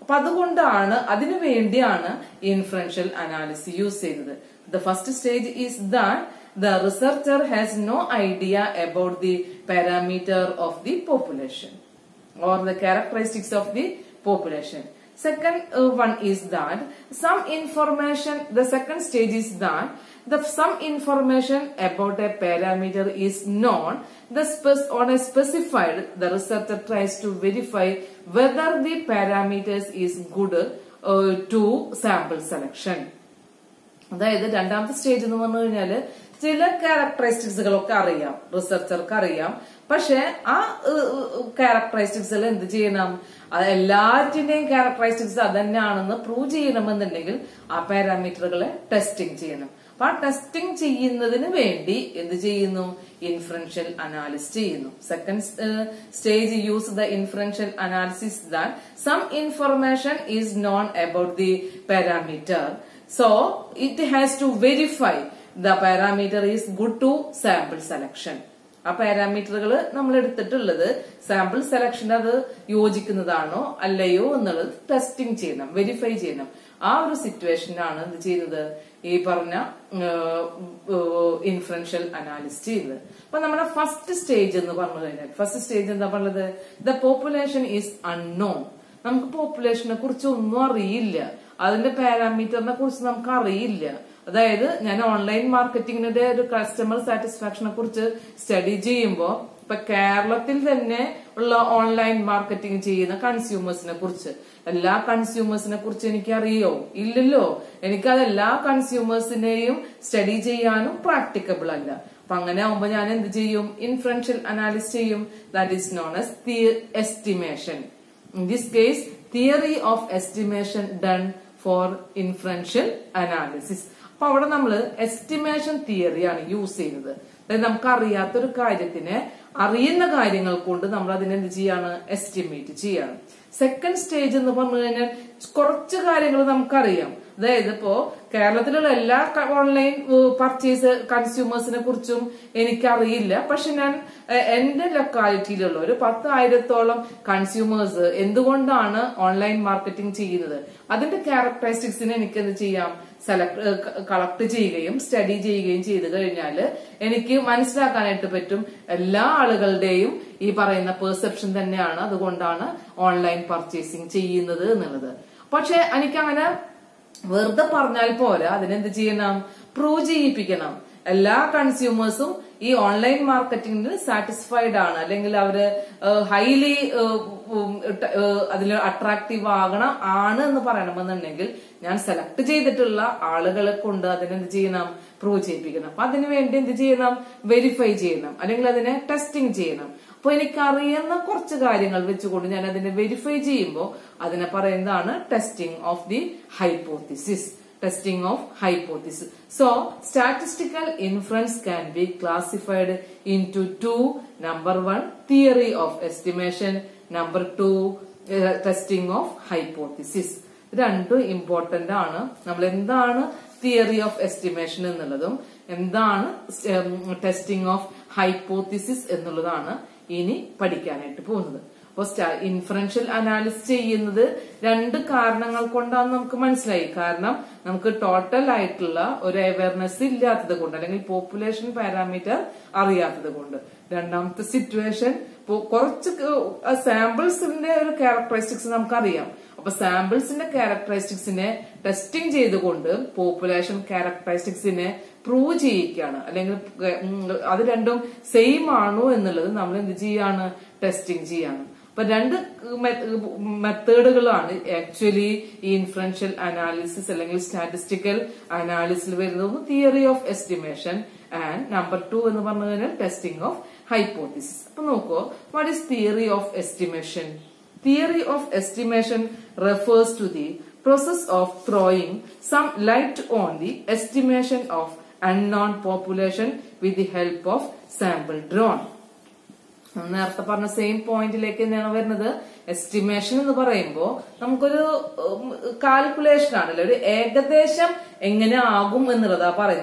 അപ്പൊ അതുകൊണ്ടാണ് അതിനു വേണ്ടിയാണ് ഇൻഫ്ലുവൻഷ്യൽ അനാലിസിസ് യൂസ് ചെയ്യുന്നത് the first stage is that the researcher has no idea about the parameter of the population or the characteristics of the population. Second uh, one is that some information, the second stage is that the some information about a parameter is known, the spec- on a specified, the researcher tries to verify whether the parameters is good uh, to sample selection. അതായത് രണ്ടാമത്തെ stage എന്ന് പറഞ്ഞു കഴിഞ്ഞാല് ചില ക്യാരക്ടറിസ്റ്റിക്സുകളൊക്കെ അറിയാം റിസർച്ചർക്ക് അറിയാം പക്ഷെ ആ ക്യാരക്ടറിസ്റ്റിക്സിൽ എന്ത് ചെയ്യണം അത് എല്ലാറ്റിന്റെയും ക്യാരക്ടറിസ്റ്റിക്സ് അത് തന്നെയാണെന്ന് പ്രൂവ് ചെയ്യണമെന്നുണ്ടെങ്കിൽ ആ പാരാമീറ്ററുകളെ ടെസ്റ്റിംഗ് ചെയ്യണം അപ്പൊ ആ ടെസ്റ്റിംഗ് ചെയ്യുന്നതിന് വേണ്ടി എന്ത് ചെയ്യുന്നു ഇൻഫറൻഷ്യൽ അനാലിസിസ് ചെയ്യുന്നു second stage use the inferential analysis that some information is known about the parameter So it has to verify the parameter is good to sample selection. ആ പാരാമീറ്ററുകൾ നമ്മൾ എടുത്തിട്ടുള്ളത് സാമ്പിൾ സെലക്ഷൻ അത് യോജിക്കുന്നതാണോ അല്ലയോ എന്നുള്ളത് ടെസ്റ്റിംഗ് ചെയ്യണം verify ചെയ്യണം ആ ഒരു സിറ്റുവേഷനാണ് എന്ത് ചെയ്യുന്നത് ഈ പറഞ്ഞ ഇൻഫ്ലുവൻഷ്യൽ അനാലിസിസ് ചെയ്യുന്നത് അപ്പൊ നമ്മുടെ ഫസ്റ്റ് സ്റ്റേജ് എന്ന് പറഞ്ഞു കഴിഞ്ഞാൽ ഫസ്റ്റ് സ്റ്റേജ് എന്താ പറഞ്ഞത് ദ പോപ്പുലേഷൻ ഈസ് അൺനോൺ നമുക്ക് പോപ്പുലേഷനെ കുറിച്ച് ഒന്നും അറിയില്ല അതിന്റെ പാരാമീറ്ററിനെ കുറിച്ച് നമുക്ക് അറിയില്ല അതായത് ഞാൻ ഓൺലൈൻ മാർക്കറ്റിംഗിന്റെ ഒരു കസ്റ്റമർ സാറ്റിസ്ഫാക്ഷനെ കുറിച്ച് സ്റ്റഡി ചെയ്യുമ്പോൾ ഇപ്പൊ കേരളത്തിൽ തന്നെ ഉള്ള ഓൺലൈൻ മാർക്കറ്റിംഗ് ചെയ്യുന്ന കൺസ്യൂമേഴ്സിനെ കുറിച്ച് എല്ലാ കൺസ്യൂമേഴ്സിനെ കുറിച്ച് എനിക്ക് അറിയോ ഇല്ലല്ലോ എനിക്കത് എല്ലാ കൺസ്യൂമേഴ്സിനെയും സ്റ്റഡി ചെയ്യാനും പ്രാക്ടിക്കബിൾ അല്ല അപ്പൊ അങ്ങനെ ആവുമ്പോ ഞാൻ എന്ത് ചെയ്യും ഇൻഫ്ലുവൻഷ്യൽ അനാലിസിസ് ചെയ്യും that is known as estimation In this case, theory of estimation done for inferential analysis. അപ്പൊ അവിടെ നമ്മൾ എസ്റ്റിമേഷൻ തിയറിയാണ് യൂസ് ചെയ്യുന്നത് അതായത് നമുക്ക് അറിയാത്തൊരു കാര്യത്തിനെ അറിയുന്ന കാര്യങ്ങൾ കൊണ്ട് നമ്മൾ അതിനെ എന്ത് ചെയ്യാണ് എസ്റ്റിമേറ്റ് ചെയ്യാണ് സെക്കൻഡ് സ്റ്റേജ് എന്ന് പറഞ്ഞു കഴിഞ്ഞാൽ കുറച്ച് കാര്യങ്ങൾ നമുക്കറിയാം അതായത് ഇപ്പോ കേരളത്തിലുള്ള എല്ലാ ഓൺലൈൻ പർച്ചേസ് കൺസ്യൂമേഴ്സിനെ കുറിച്ചും എനിക്കറിയില്ല പക്ഷെ ഞാൻ എന്റെ ലൊക്കാലിറ്റിയിലുള്ള ഒരു പത്ത് ആയിരത്തോളം കൺസ്യൂമേഴ്സ് എന്തുകൊണ്ടാണ് ഓൺലൈൻ മാർക്കറ്റിംഗ് ചെയ്യുന്നത് അതിന്റെ ക്യാരക്ടറിസ്റ്റിക്സിനെ എനിക്ക് എന്ത് ചെയ്യാം സെലക്ട് കളക്ട് ചെയ്യുകയും സ്റ്റഡി ചെയ്യുകയും ചെയ്തു കഴിഞ്ഞാൽ എനിക്ക് മനസ്സിലാക്കാനായിട്ട് പറ്റും എല്ലാ ആളുകളുടെയും ഈ പറയുന്ന പെർസെപ്ഷൻ തന്നെയാണ് അതുകൊണ്ടാണ് ഓൺലൈൻ പർച്ചേസിങ് ചെയ്യുന്നത് എന്നുള്ളത് പക്ഷെ എനിക്കങ്ങനെ വെറുതെ പറഞ്ഞാൽ പോരാ അതിനെന്ത് ചെയ്യണം പ്രൂവ് ചെയ്യിപ്പിക്കണം എല്ലാ കൺസ്യൂമേഴ്സും ഈ ഓൺലൈൻ മാർക്കറ്റിംഗിൽ സാറ്റിസ്ഫൈഡ് ആണ് അല്ലെങ്കിൽ അവര് ഹൈലി അതിൽ അട്രാക്റ്റീവ് ആകണം ആണ് എന്ന് പറയണമെന്നുണ്ടെങ്കിൽ ഞാൻ സെലക്ട് ചെയ്തിട്ടുള്ള ആളുകളെ കൊണ്ട് അതിനെന്ത് ചെയ്യണം പ്രൂവ് ചെയ്യിപ്പിക്കണം അപ്പൊ അതിനു വേണ്ടി എന്ത് ചെയ്യണം വെരിഫൈ ചെയ്യണം അല്ലെങ്കിൽ അതിനെ ടെസ്റ്റിംഗ് ചെയ്യണം അപ്പൊ എനിക്ക് അറിയുന്ന കുറച്ച് കാര്യങ്ങൾ വെച്ചുകൊണ്ട് ഞാൻ അതിനെ വെരിഫൈ ചെയ്യുമ്പോൾ അതിനെ പറയുന്നതാണ് testing of the hypothesis testing of hypothesis. So, statistical inference can be classified into two. Number one, theory of estimation. Number two, uh, testing of hypothesis. രണ്ടും ഇമ്പോർട്ടന്റ് ആണ് നമ്മൾ എന്താണ് തിയറി ഓഫ് എസ്റ്റിമേഷൻ എന്നുള്ളതും എന്താണ് testing of hypothesis എന്നുള്ളതാണ് ഇനി പഠിക്കാനായിട്ട് പോകുന്നത് അപ്പോൾ ഇൻഫറൻഷ്യൽ അനാലിസിസ് ചെയ്യുന്നത് രണ്ട് കാരണങ്ങൾ കൊണ്ടാണ് നമുക്ക് മനസ്സിലായി കാരണം നമുക്ക് ടോട്ടൽ ആയിട്ടുള്ള ഒരു അവയർനെസ് ഇല്ലാത്തത് കൊണ്ട് അല്ലെങ്കിൽ പോപ്പുലേഷൻ പാരാമീറ്റർ അറിയാത്തത് കൊണ്ട് രണ്ടാമത്തെ സിറ്റുവേഷൻ കുറച്ച് സാമ്പിൾസിന്റെ ഒരു ക്യാരക്ടറിസ്റ്റിക്സ് നമുക്കറിയാം അപ്പൊ സാമ്പിൾസിന്റെ ക്യാരക്ടറിസ്റ്റിക്സിനെ ടെസ്റ്റിംഗ് ചെയ്തുകൊണ്ട് പോപ്പുലേഷൻ ക്യാരക്ടറിസ്റ്റിക്സിനെ പ്രൂവ് ചെയ്യിക്കുകയാണ് അല്ലെങ്കിൽ അത് രണ്ടും സെയിം ആണോ എന്നുള്ളത് നമ്മൾ എന്ത് ചെയ്യാണ് ടെസ്റ്റിംഗ് ചെയ്യാണ് അപ്പൊ രണ്ട് മെത്തേഡുകളാണ് ആക്ച്വലി ഈ ഇൻഫ്ലുവൻഷ്യൽ അനാലിസിസ് അല്ലെങ്കിൽ സ്റ്റാറ്റിസ്റ്റിക്കൽ അനാലിസിൽ വരുന്നത് theory of estimation and number two എന്ന് പറഞ്ഞു കഴിഞ്ഞാൽ ടെസ്റ്റിംഗ് ഓഫ് ഹൈപ്പോത്തിസിസ് അപ്പൊ നോക്കൂ what is theory of estimation theory of estimation refers to the process of throwing some light on the estimation of unknown population with the help of sample drawn. നേരത്തെ പറഞ്ഞ same പോയിന്റിലേക്ക് തന്നെയാണ് വരുന്നത് estimation എന്ന് പറയുമ്പോൾ നമുക്കൊരു കാൽക്കുലേഷൻ ആണല്ലോ ഒരു ഏകദേശം എങ്ങനെ ആകും എന്നുള്ളതാ പറയുന്നത്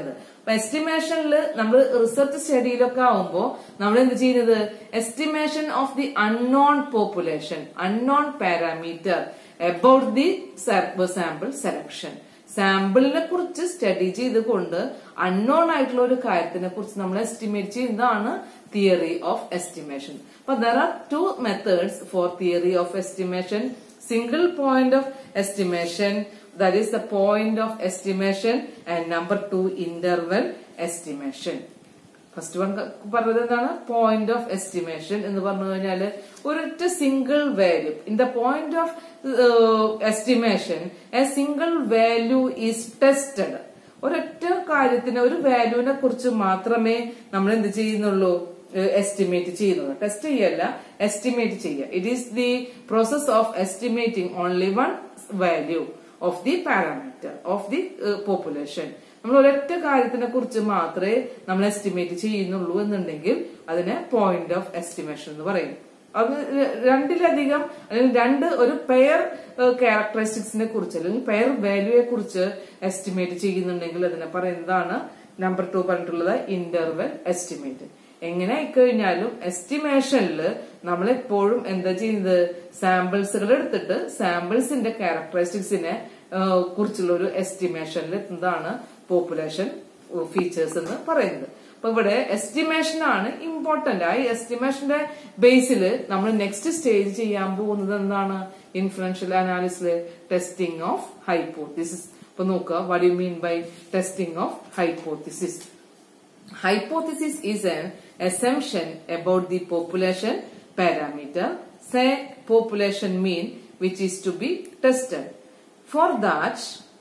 അപ്പൊ എസ്റ്റിമേഷനിൽ നമ്മൾ റിസർച്ച് സ്റ്റഡിയിലൊക്കെ ആവുമ്പോൾ നമ്മൾ എന്ത് ചെയ്യുന്നത് estimation of the unknown population unknown parameter about the sample selection സാമ്പിളിനെ കുറിച്ച് സ്റ്റഡി ചെയ്തുകൊണ്ട് അൺനോൺ ആയിട്ടുള്ള ഒരു കാര്യത്തിനെ കുറിച്ച് നമ്മൾ എസ്റ്റിമേറ്റ് ചെയ്യുന്നതാണ് തിയറി ഓഫ് എസ്റ്റിമേഷൻ അപ്പൊ there are two methods for theory of estimation single point of estimation that is the point of estimation and number two interval estimation first one പറഞ്ഞത് എന്താണ് പോയിന്റ് ഓഫ് എസ്റ്റിമേഷൻ എന്ന് പറഞ്ഞു കഴിഞ്ഞാല് ഒരൊറ്റ single value in the point of estimation a single value is tested ഒരൊറ്റ കാര്യത്തിന് ഒരു വാല്യൂവിനെ കുറിച്ച് മാത്രമേ നമ്മൾ എന്ത് ചെയ്യുന്നുള്ളൂ എസ്റ്റിമേറ്റ് ചെയ്യുന്നത് ടെസ്റ്റ് ചെയ്യല്ല എസ്റ്റിമേറ്റ് ചെയ്യുക it is the process of estimating only one value of the parameter of the population നമ്മൾ ഒരൊറ്റ കാര്യത്തിനെ കുറിച്ച് മാത്രമേ നമ്മൾ എസ്റ്റിമേറ്റ് ചെയ്യുന്നുള്ളൂ എന്നുണ്ടെങ്കിൽ അതിനെ പോയിന്റ് ഓഫ് എസ്റ്റിമേഷൻ എന്ന് പറയും അത് രണ്ടിലധികം അല്ലെങ്കിൽ രണ്ട് ഒരു പെയർ ക്യാരക്ടറിസ്റ്റിക്സിനെ കുറിച്ച് അല്ലെങ്കിൽ പെയർ വാല്യൂയെ കുറിച്ച് എസ്റ്റിമേറ്റ് ചെയ്യുന്നുണ്ടെങ്കിൽ അതിനെ പറയുന്നതാണ് നമ്പർ ടു പറഞ്ഞിട്ടുള്ളത് ഇന്റർവെൽ എസ്റ്റിമേറ്റ് എങ്ങനെ ആയിക്കഴിഞ്ഞാലും എസ്റ്റിമേഷനിൽ നമ്മൾ എപ്പോഴും എന്താ ചെയ്യുന്നത് സാമ്പിൾസുകൾ എടുത്തിട്ട് സാമ്പിൾസിന്റെ ക്യാരക്ടറിസ്റ്റിക്സിനെ കുറിച്ചുള്ള ഒരു എസ്റ്റിമേഷനിൽ എത്തുന്നതാണ് പോപ്പുലേഷൻ ഫീച്ചേഴ്സ് എന്ന് പറയുന്നത് അപ്പൊ ഇവിടെ എസ്റ്റിമേഷൻ ആണ് ഇമ്പോർട്ടന്റ് ആ എസ്റ്റിമേഷന്റെ ബേസിൽ നമ്മൾ നെക്സ്റ്റ് സ്റ്റേജ് ചെയ്യാൻ പോകുന്നത് എന്താണ് influential analysis testing of hypothesis ഇപ്പൊ നോക്കുക what you mean by testing of hypothesis hypothesis is an assumption about the population parameter say population mean which is to be tested for that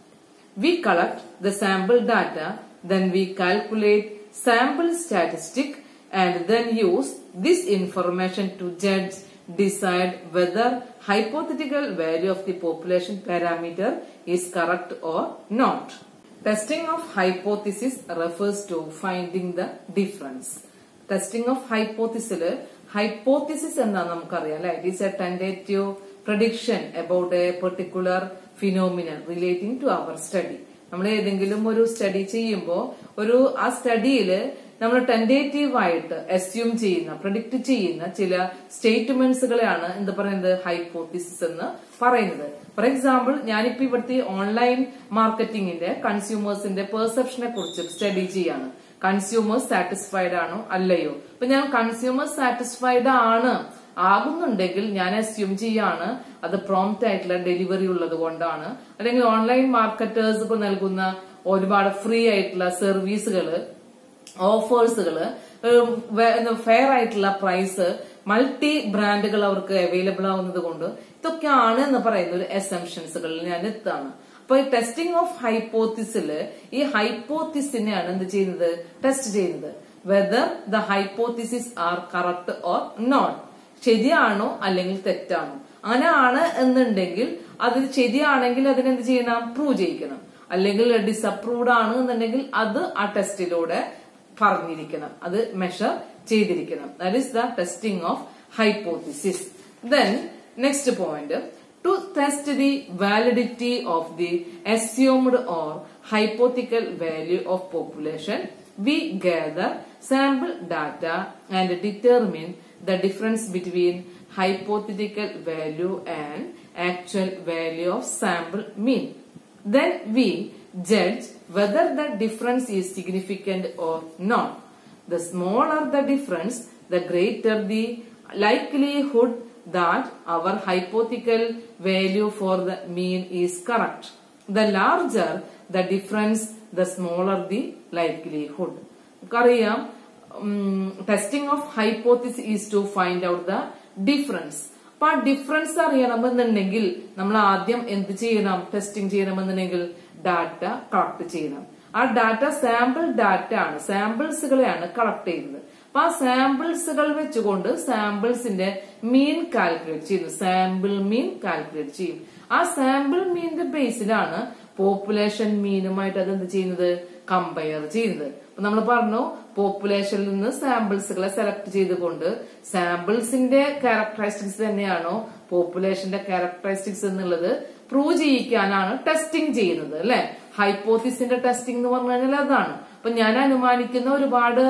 we collect the sample data then we calculate sample statistic and then use this information to judge decide whether hypothetical value of the population parameter is correct or not Testing of hypothesis refers to finding the difference. Testing of hypothesis hypothesis എന്നാണ് നമുക്കറിയാം അല്ലെ it is a tentative prediction about a particular phenomenon relating to our study നമ്മൾ ഏതെങ്കിലും ഒരു study ചെയ്യുമ്പോൾ ഒരു ആ സ്റ്റഡിയിൽ നമ്മൾ ടെൻഡേറ്റീവ് ആയിട്ട് അസ്യൂം ചെയ്യുന്ന പ്രഡിക്റ്റ് ചെയ്യുന്ന ചില സ്റ്റേറ്റ്മെന്റ്സുകളെയാണ് എന്ത് പറയുന്നത് ഹൈപ്പോത്തിസിസ് എന്ന് പറയുന്നത് ഫോർ എക്സാമ്പിൾ ഞാനിപ്പോ ഇവിടുത്തെ ഓൺലൈൻ മാർക്കറ്റിംഗിന്റെ കൺസ്യൂമേഴ്സിന്റെ പെർസെപ്ഷനെ കുറിച്ച് സ്റ്റഡി ചെയ്യാണ് കൺസ്യൂമേഴ്സ് സാറ്റിസ്ഫൈഡ് ആണോ അല്ലയോ അപ്പൊ ഞാൻ കൺസ്യൂമർ സാറ്റിസ്ഫൈഡ് ആണ് ആകുന്നുണ്ടെങ്കിൽ ഞാൻ അസ്യൂം ചെയ്യാണ് അത് പ്രോംപ്റ്റ് ആയിട്ടുള്ള ഡെലിവറി ഉള്ളത് കൊണ്ടാണ് അല്ലെങ്കിൽ ഓൺലൈൻ മാർക്കറ്റേഴ്സ് ഇപ്പൊ നൽകുന്ന ഒരുപാട് ഫ്രീ ആയിട്ടുള്ള സർവീസുകള് ഓഫേഴ്സുകള് ഫെയർ ആയിട്ടുള്ള പ്രൈസ് മൾട്ടി ബ്രാൻഡുകൾ അവർക്ക് അവൈലബിൾ ആവുന്നത് കൊണ്ട് ഇതൊക്കെയാണ് എന്ന് പറയുന്ന ഒരു എസംഷൻസുകളിൽ ഞാൻ എത്താണ് അപ്പൊ ഈ ടെസ്റ്റിംഗ് ഓഫ് ഹൈപ്പോത്തിസില് ഈ ഹൈപ്പോത്തിസിനെയാണ് എന്ത് ചെയ്യുന്നത് ടെസ്റ്റ് ചെയ്യുന്നത് whether the hypothesis are correct or not ശരിയാണോ അല്ലെങ്കിൽ തെറ്റാണോ അങ്ങനെ ആണ് എന്നുണ്ടെങ്കിൽ അത് ശരിയാണെങ്കിൽ അതിനെന്ത് ചെയ്യണം പ്രൂവ് ചെയ്യിക്കണം അല്ലെങ്കിൽ ഡിസപ്രൂവ്ഡ് ആണ് എന്നുണ്ടെങ്കിൽ അത് ആ ടെസ്റ്റിലൂടെ പറഞ്ഞിരിക്കണം അത് മെഷർ ചെയ്തിരിക്കണം that is the testing of hypothesis then next point to test the validity of the assumed or hypothetical value of population we gather sample data and determine the difference between hypothetical value and actual value of sample mean. Then we judge whether the difference is significant or not. The smaller the difference, the greater the likelihood that our hypothetical value for the mean is correct. The larger the difference, the smaller the likelihood. നമുക്കറിയാം testing of hypothesis is to find out the difference അപ്പൊ ആ difference അറിയണമെന്നുണ്ടെങ്കിൽ നമ്മൾ ആദ്യം എന്ത് ചെയ്യണം testing ചെയ്യണമെന്നുണ്ടെങ്കിൽ data collect ചെയ്യണം ആ ഡാറ്റ സാമ്പിൾ ഡാറ്റ ആണ് സാമ്പിൾസുകളെയാണ് കളക്ട് ചെയ്യുന്നത് അപ്പൊ ആ സാമ്പിൾസുകൾ വെച്ചുകൊണ്ട് സാമ്പിൾസിന്റെ മീൻ കാൽക്കുലേറ്റ് ചെയ്യുന്നു സാമ്പിൾ മീൻ കാൽക്കുലേറ്റ് ചെയ്യും ആ സാമ്പിൾ മീനിന്റെ ബേസിലാണ് പോപ്പുലേഷൻ മീനുമായിട്ട് അത് എന്ത് ചെയ്യുന്നത് കമ്പയർ ചെയ്യുന്നത് നമ്മൾ പറഞ്ഞു പോപ്പുലേഷനിൽ നിന്ന് സാമ്പിൾസുകളെ സെലക്ട് ചെയ്തുകൊണ്ട് സാമ്പിൾസിന്റെ ക്യാരക്ടറിസ്റ്റിക്സ് തന്നെയാണോ പോപ്പുലേഷന്റെ ക്യാരക്ടറിസ്റ്റിക്സ് എന്നുള്ളത് പ്രൂവ് ചെയ്യിക്കാനാണ് ടെസ്റ്റിംഗ് ചെയ്യുന്നത് അല്ലെ ഹൈപ്പോത്തിസിന്റെ ടെസ്റ്റിംഗ് എന്ന് പറഞ്ഞു കഴിഞ്ഞാൽ അതാണ് അപ്പൊ ഞാൻ അനുമാനിക്കുന്ന ഒരുപാട്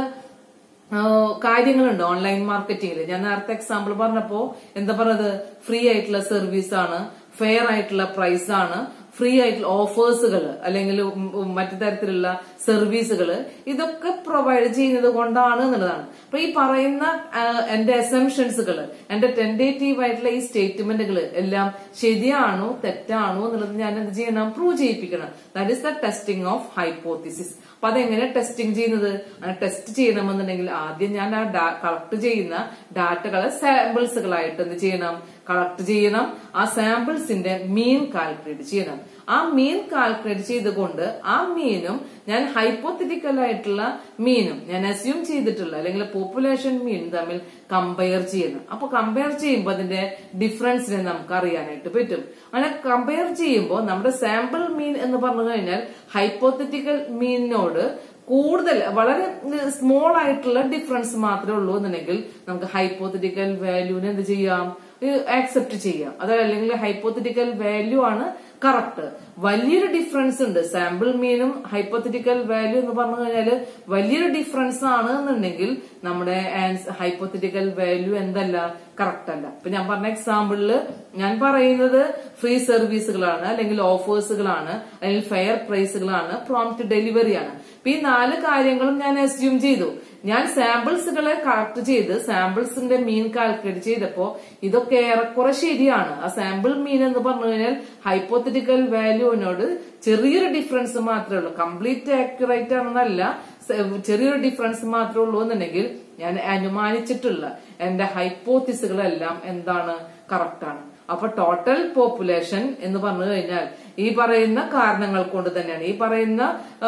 ആഹ് കാര്യങ്ങളുണ്ട് ഓൺലൈൻ മാർക്കറ്റിംഗിൽ ഞാൻ നേരത്തെ എക്സാമ്പിൾ പറഞ്ഞപ്പോ എന്താ പറയുന്നത് ഫ്രീ ആയിട്ടുള്ള സർവീസ് ആണ് ഫെയർ ആയിട്ടുള്ള പ്രൈസ് ആണ് ഫ്രീ ആയിട്ടുള്ള ഓഫേഴ്സുകൾ അല്ലെങ്കിൽ ഉം ഉം മറ്റു തരത്തിലുള്ള സർവീസുകൾ ഇതൊക്കെ പ്രൊവൈഡ് ചെയ്യുന്നത് കൊണ്ടാണ് എന്നുള്ളതാണ് അപ്പൊ ഈ പറയുന്ന ആഹ്, എന്റെ അസംഷൻസുകൾ എന്റെ ടെൻഡേറ്റീവ് ആയിട്ടുള്ള ഈ സ്റ്റേറ്റ്മെന്റുകൾ എല്ലാം ശരിയാണോ തെറ്റാണോ എന്നുള്ളത് ഞാൻ എന്ത് ചെയ്യണം പ്രൂവ് ചെയ്യിപ്പിക്കണം that is the testing of hypothesis അപ്പൊ അതെങ്ങനെ ടെസ്റ്റിംഗ് ചെയ്യുന്നത് അങ്ങനെ ടെസ്റ്റ് ചെയ്യണമെന്നുണ്ടെങ്കിൽ ആദ്യം ഞാൻ ആ കളക്ട് ചെയ്യുന്ന ഡാറ്റകളെ സാമ്പിൾസുകളായിട്ട് എന്ത് ചെയ്യണം കളക്ട് ചെയ്യണം ആ സാമ്പിൾസിന്റെ മീൻ കാൽക്കുലേറ്റ് ചെയ്യണം ആ മീൻ കാൽക്കുലേറ്റ് ചെയ്തുകൊണ്ട് ആ മീനും ഞാൻ ഹൈപ്പോത്തറ്റിക്കൽ ആയിട്ടുള്ള മീനും ഞാൻ അസ്യൂം ചെയ്തിട്ടുള്ള അല്ലെങ്കിൽ പോപ്പുലേഷൻ മീൻ തമ്മിൽ കമ്പയർ ചെയ്യണം അപ്പൊ കമ്പയർ ചെയ്യുമ്പോൾ അതിന്റെ ഡിഫറൻസിനെ നമുക്ക് അറിയാനായിട്ട് പറ്റും അങ്ങനെ കമ്പയർ ചെയ്യുമ്പോൾ നമ്മുടെ സാമ്പിൾ മീൻ എന്ന് പറഞ്ഞു കഴിഞ്ഞാൽ ഹൈപ്പോത്തറ്റിക്കൽ മീനിനോട് കൂടുതൽ വളരെ സ്മോൾ ആയിട്ടുള്ള ഡിഫറൻസ് മാത്രമേ ഉള്ളൂ എന്നുണ്ടെങ്കിൽ നമുക്ക് ഹൈപ്പോത്തറ്റിക്കൽ വാല്യൂവിനെ എന്ത് ചെയ്യാം ആക്സെപ്റ്റ് ചെയ്യാം അതായത് അല്ലെങ്കിൽ ഹൈപ്പോത്തറ്റിക്കൽ വാല്യൂ ആണ് കറക്റ്റ് വലിയൊരു ഡിഫറൻസ് ഉണ്ട് സാമ്പിൾ മീനും ഹൈപ്പോത്തറ്റിക്കൽ വാല്യൂ എന്ന് പറഞ്ഞു കഴിഞ്ഞാല് വലിയൊരു ഡിഫറൻസ് ആണ് എന്നുണ്ടെങ്കിൽ നമ്മുടെ ഹൈപ്പോത്തറ്റിക്കൽ വാല്യൂ എന്തല്ല കറക്റ്റ് അല്ല ഇപ്പൊ ഞാൻ പറഞ്ഞ എക്സാമ്പിളില് ഞാൻ പറയുന്നത് ഫ്രീ സർവീസുകളാണ് അല്ലെങ്കിൽ ഓഫേഴ്സുകളാണ് അല്ലെങ്കിൽ ഫെയർ പ്രൈസുകളാണ് പ്രോംപ്റ്റ് ഡെലിവറിയാണ് അപ്പൊ ഈ നാല് കാര്യങ്ങളും ഞാൻ അസ്യൂം ചെയ്തു ഞാൻ സാമ്പിൾസുകളെ കളക്ട് ചെയ്ത് സാമ്പിൾസിന്റെ മീൻ കാൽക്കുലേറ്റ് ചെയ്തപ്പോ ഇതൊക്കെ ഏറെക്കുറെ ശരിയാണ് ആ സാമ്പിൾ മീൻ എന്ന് പറഞ്ഞു കഴിഞ്ഞാൽ ഹൈപ്പോത്തറ്റിക്കൽ വാല്യൂവിനോട് ചെറിയൊരു ഡിഫറൻസ് മാത്രമേ ഉള്ളൂ കംപ്ലീറ്റ് ആക്യുറേറ്റ് ആണെന്നല്ല സ- ചെറിയൊരു ഡിഫറൻസ് മാത്രമേ ഉള്ളൂ എന്നുണ്ടെങ്കിൽ ഞാൻ അനുമാനിച്ചിട്ടുള്ള എന്റെ ഹൈപ്പോത്തിസുകളെല്ലാം എന്താണ് കറക്റ്റ് ആണ് അപ്പൊ ടോട്ടൽ പോപ്പുലേഷൻ എന്ന് പറഞ്ഞു കഴിഞ്ഞാൽ ഈ പറയുന്ന കാരണങ്ങൾ കൊണ്ട് തന്നെയാണ് ഈ പറയുന്ന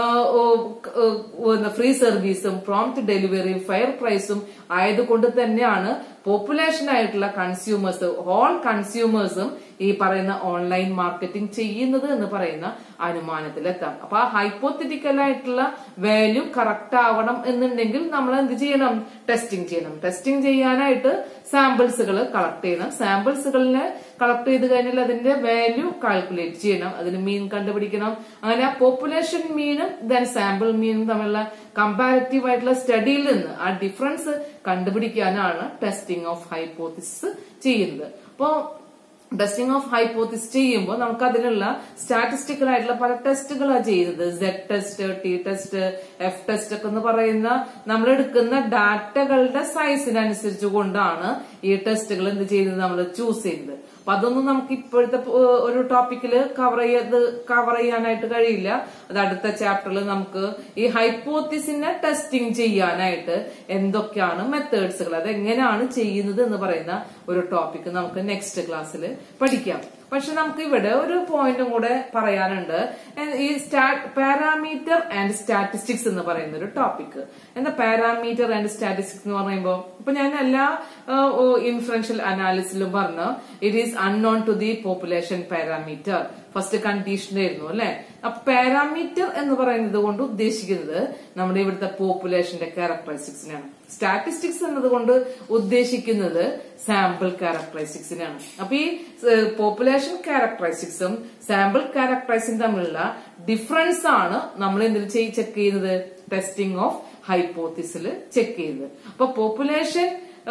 ഫ്രീ സർവീസും പ്രോംപ്റ്റ് ഡെലിവറിയും ഫെയർ പ്രൈസും ആയതുകൊണ്ട് തന്നെയാണ് പോപ്പുലേഷൻ ആയിട്ടുള്ള കൺസ്യൂമേഴ്സ് ഓൾ കൺസ്യൂമേഴ്സും ഈ പറയുന്ന ഓൺലൈൻ മാർക്കറ്റിംഗ് ചെയ്യുന്നത് എന്ന് പറയുന്ന അനുമാനത്തിലെത്താം അപ്പൊ ആ ഹൈപ്പോത്തറ്റിക്കൽ ആയിട്ടുള്ള വാല്യൂ കറക്റ്റ് ആവണം എന്നുണ്ടെങ്കിൽ നമ്മൾ എന്ത് ചെയ്യണം ടെസ്റ്റിംഗ് ചെയ്യണം ടെസ്റ്റിംഗ് ചെയ്യാനായിട്ട് സാമ്പിൾസുകൾ കളക്ട് ചെയ്യണം സാമ്പിൾസുകളിനെ കളക്ട് ചെയ്ത് കഴിഞ്ഞാൽ അതിന്റെ വാല്യൂ കാൽക്കുലേറ്റ് ചെയ്യണം അതിന് മീൻ കണ്ടുപിടിക്കണം അങ്ങനെ ആ പോപ്പുലേഷൻ മീനും ദെൻ സാമ്പിൾ മീനും തമ്മിലുള്ള കമ്പാരിറ്റീവ് ആയിട്ടുള്ള സ്റ്റഡിയിൽ നിന്ന് ആ ഡിഫറൻസ് കണ്ടുപിടിക്കാനാണ് ടെസ്റ്റിംഗ് ഓഫ് ഹൈപ്പോത്തിസിസ് ചെയ്യുന്നത് അപ്പോ ടെസ്റ്റിംഗ് ഓഫ് ഹൈപ്പോത്തിസ് ചെയ്യുമ്പോൾ നമുക്ക് അതിനുള്ള സ്റ്റാറ്റിസ്റ്റിക്കൽ ആയിട്ടുള്ള പല ടെസ്റ്റുകളാണ് ചെയ്യുന്നത് Z test T test F test ഒക്കെ എന്ന് പറയുന്ന നമ്മൾ എടുക്കുന്ന ഡാറ്റകളുടെ സൈസിനനുസരിച്ച് കൊണ്ടാണ് ഈ ടെസ്റ്റുകൾ എന്ത് ചെയ്യുന്നത് നമ്മൾ ചൂസ് ചെയ്യുന്നത് അപ്പൊ അതൊന്നും നമുക്ക് ഇപ്പോഴത്തെ ഏഹ്, ഒരു ടോപ്പിക്കിൽ കവർ ചെയ്ത് കവർ ചെയ്യാനായിട്ട് കഴിയില്ല അത് അടുത്ത ചാപ്റ്ററിൽ നമുക്ക് ഈ ഹൈപ്പോത്തിസിനെ ടെസ്റ്റിംഗ് ചെയ്യാനായിട്ട് എന്തൊക്കെയാണ് മെത്തേഡ്സുകൾ അത് എങ്ങനെയാണ് ചെയ്യുന്നത് എന്ന് പറയുന്ന ഒരു ടോപ്പിക് നമുക്ക് നെക്സ്റ്റ് ക്ലാസ്സിൽ പഠിക്കാം പക്ഷെ നമുക്ക് ഇവിടെ ഒരു പോയിന്റും കൂടെ പറയാനുണ്ട് എ- ഈ പാരാമീറ്റർ ആൻഡ് സ്റ്റാറ്റിസ്റ്റിക്സ് എന്ന് പറയുന്ന ഒരു ടോപ്പിക് എന്താ പാരാമീറ്റർ ആൻഡ് സ്റ്റാറ്റിസ്റ്റിക്സ് എന്ന് പറയുമ്പോൾ ഇപ്പൊ ഞാൻ എല്ലാ ഇൻഫ്ലുവൻഷ്യൽ അനാലിസിലും പറഞ്ഞു it is unknown to the population parameter first condition ആയിരുന്നു അല്ലെ അപ്പൊ പാരാമീറ്റർ എന്ന് പറയുന്നത് കൊണ്ട് ഉദ്ദേശിക്കുന്നത് നമ്മുടെ ഇവിടുത്തെ പോപ്പുലേഷന്റെ ക്യാരക്ടറിസ്റ്റിക്സിനാണ് സ്റ്റാറ്റിസ്റ്റിക്സ് എന്നതുകൊണ്ട് ഉദ്ദേശിക്കുന്നത് സാമ്പിൾ ക്യാരക്ടറിസ്റ്റിക്സിനാണ് അപ്പൊ ഈ പോപ്പുലേഷൻ ക്യാരക്ടറിസ്റ്റിക്സും സാമ്പിൾ ക്യാരക്ടറിസ്റ്റിക്സും തമ്മിലുള്ള ഡിഫറൻസ് ആണ് നമ്മൾ എന്തിൽ ചെക്ക് ചെയ്യുന്നത് ടെസ്റ്റിംഗ് ഓഫ് ഹൈപ്പോത്തിസിൽ ചെക്ക് ചെയ്യുന്നത് അപ്പൊ population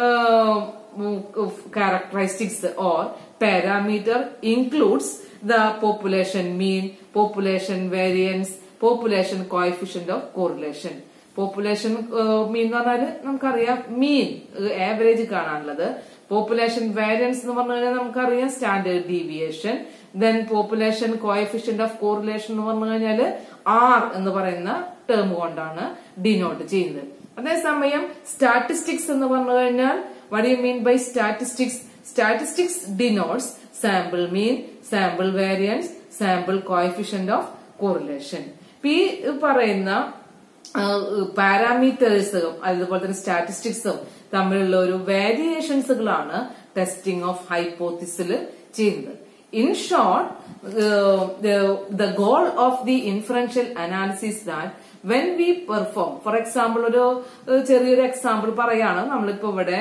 characteristics or parameter includes the population mean, population variance, population coefficient of correlation. Population mean എന്ന് പറഞ്ഞാല് നമുക്കറിയാം മീൻ ആവറേജ് കാണാനുള്ളത് പോപ്പുലേഷൻ വേരിയൻസ് എന്ന് പറഞ്ഞു കഴിഞ്ഞാൽ നമുക്കറിയാം standard deviation then population coefficient of correlation എന്ന് പറഞ്ഞു കഴിഞ്ഞാല് ആർ എന്ന് പറയുന്ന ടേം കൊണ്ടാണ് ഡിനോട്ട് ചെയ്യുന്നത് അതേസമയം സ്റ്റാറ്റിസ്റ്റിക്സ് എന്ന് പറഞ്ഞു കഴിഞ്ഞാൽ what you mean by statistics statistics denotes sample mean sample variance sample coefficient of correlation ഈ പറയുന്ന പാരാമീറ്റേഴ്സും അതുപോലെ തന്നെ സ്റ്റാറ്റിസ്റ്റിക്സും തമ്മിലുള്ള ഒരു വേരിയേഷൻസുകളാണ് ടെസ്റ്റിംഗ് ഓഫ് ഹൈപ്പോത്തിസിൽ ചെയ്യുന്നത് in short the goal of the inferential analysis that when we perform for example ഒരു ഏഹ്, ചെറിയൊരു എക്സാമ്പിൾ പറയാണ് നമ്മളിപ്പോ ഇവിടെ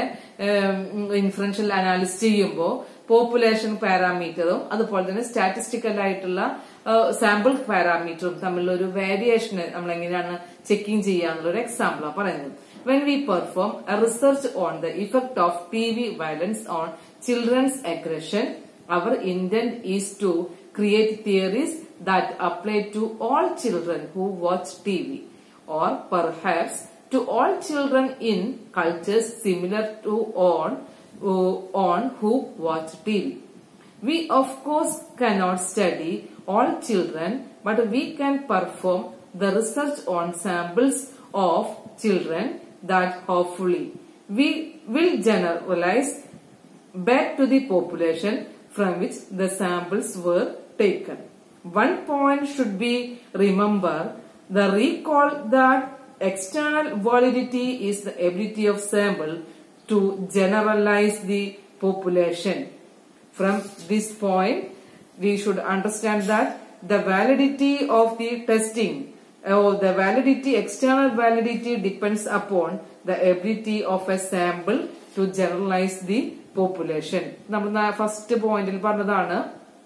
ഇൻഫറൻഷ്യൽ അനാലിസിസ് ചെയ്യുമ്പോൾ പോപ്പുലേഷൻ പാരാമീറ്ററും അതുപോലെ തന്നെ സ്റ്റാറ്റിസ്റ്റിക്കൽ ആയിട്ടുള്ള സാമ്പിൾ പാരാമീറ്ററും തമ്മിലുള്ള ഒരു വേരിയേഷന് നമ്മൾ എങ്ങനെയാണ് ചെക്കിംഗ് ചെയ്യാന്നുള്ള ഒരു എക്സാമ്പിൾ ആണ് പറയുന്നത് when we perform a research on the effect of TV violence on children's aggression, our intent is to create theories that apply to all children who watch TV, or perhaps to all children in cultures similar to on, on who watch TV. We of course cannot study all children, but we can perform the research on samples of children that hopefully we will generalize back to the population from which the samples were taken. One point should be remember the recall that external validity is the ability of sample to generalize the population. From this point, we should understand that the validity of the testing or the validity, external validity depends upon the ability of a sample to generalize the population. നമ്മൾ first പോയിന്റിൽ പറഞ്ഞതാണ്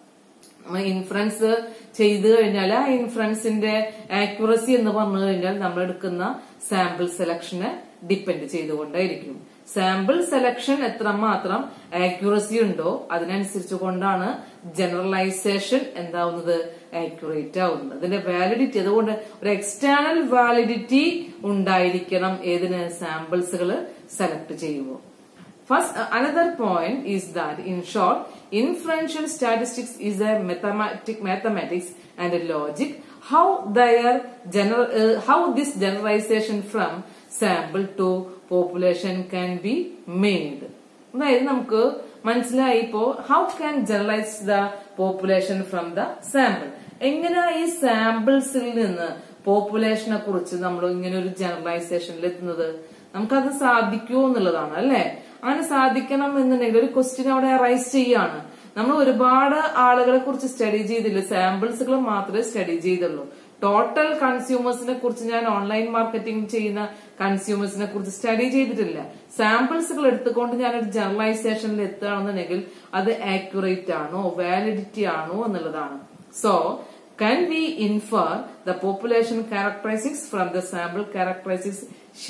influence ചെയ്തു കഴിഞ്ഞാൽ ആ ഇൻഫ്ലുവൻസിന്റെ accuracy എന്ന് പറഞ്ഞു കഴിഞ്ഞാൽ നമ്മൾ എടുക്കുന്ന സാമ്പിൾ സെലക്ഷനെ ഡിപ്പെൻഡ് ചെയ്തുകൊണ്ടായിരിക്കും സാമ്പിൾ സെലക്ഷൻ എത്രമാത്രം ആക്യുറസി ഉണ്ടോ അതിനനുസരിച്ച് കൊണ്ടാണ് ജനറലൈസേഷൻ എന്താവുന്നത് ആക്യുറേറ്റ് ആവുന്നത് അതിന്റെ വാലിഡിറ്റി അതുകൊണ്ട് ഒരു എക്സ്റ്റേണൽ വാലിഡിറ്റി ഉണ്ടായിരിക്കണം ഏതിന് സാമ്പിൾസുകൾ സെലക്ട് ചെയ്യുമ്പോൾ First, uh, another point is that, in short, inferential statistics is a mathematic, mathematics and a logic. How their general, uh, how this generalization from sample to population can be made. അതായത് നമുക്ക് മനസ്സിലായി ഇപ്പോ how can generalize the population from the sample എങ്ങനെ ഈ സാമ്പിൾസിൽ നിന്ന് പോപ്പുലേഷനെ കുറിച്ച് നമ്മൾ ഇങ്ങനെ ഒരു ജനറലൈസേഷനിൽ എത്തുന്നത് നമുക്കത് സാധിക്കുമോ എന്നുള്ളതാണ് അല്ലെ അങ്ങനെ സാധിക്കണം എന്നുണ്ടെങ്കിൽ ഒരു ക്വസ്റ്റ്യൻ അവിടെ റൈസ് ചെയ്യാണ് നമ്മൾ ഒരുപാട് ആളുകളെ കുറിച്ച് സ്റ്റഡി ചെയ്തില്ല സാമ്പിൾസുകൾ മാത്രമേ സ്റ്റഡി ചെയ്തുള്ളൂ ടോട്ടൽ കൺസ്യൂമേഴ്സിനെ കുറിച്ച് ഞാൻ ഓൺലൈൻ മാർക്കറ്റിംഗ് ചെയ്യുന്ന കൺസ്യൂമേഴ്സിനെ കുറിച്ച് സ്റ്റഡി ചെയ്തിട്ടില്ല സാമ്പിൾസുകൾ എടുത്തുകൊണ്ട് ഞാൻ ഒരു ജനറലൈസേഷനിൽ എത്തുകയാണെന്നുണ്ടെങ്കിൽ അത് ആക്യുറേറ്റ് ആണോ വാലിഡിറ്റി ആണോ എന്നുള്ളതാണ് so can we infer the population characteristics from the sample characteristics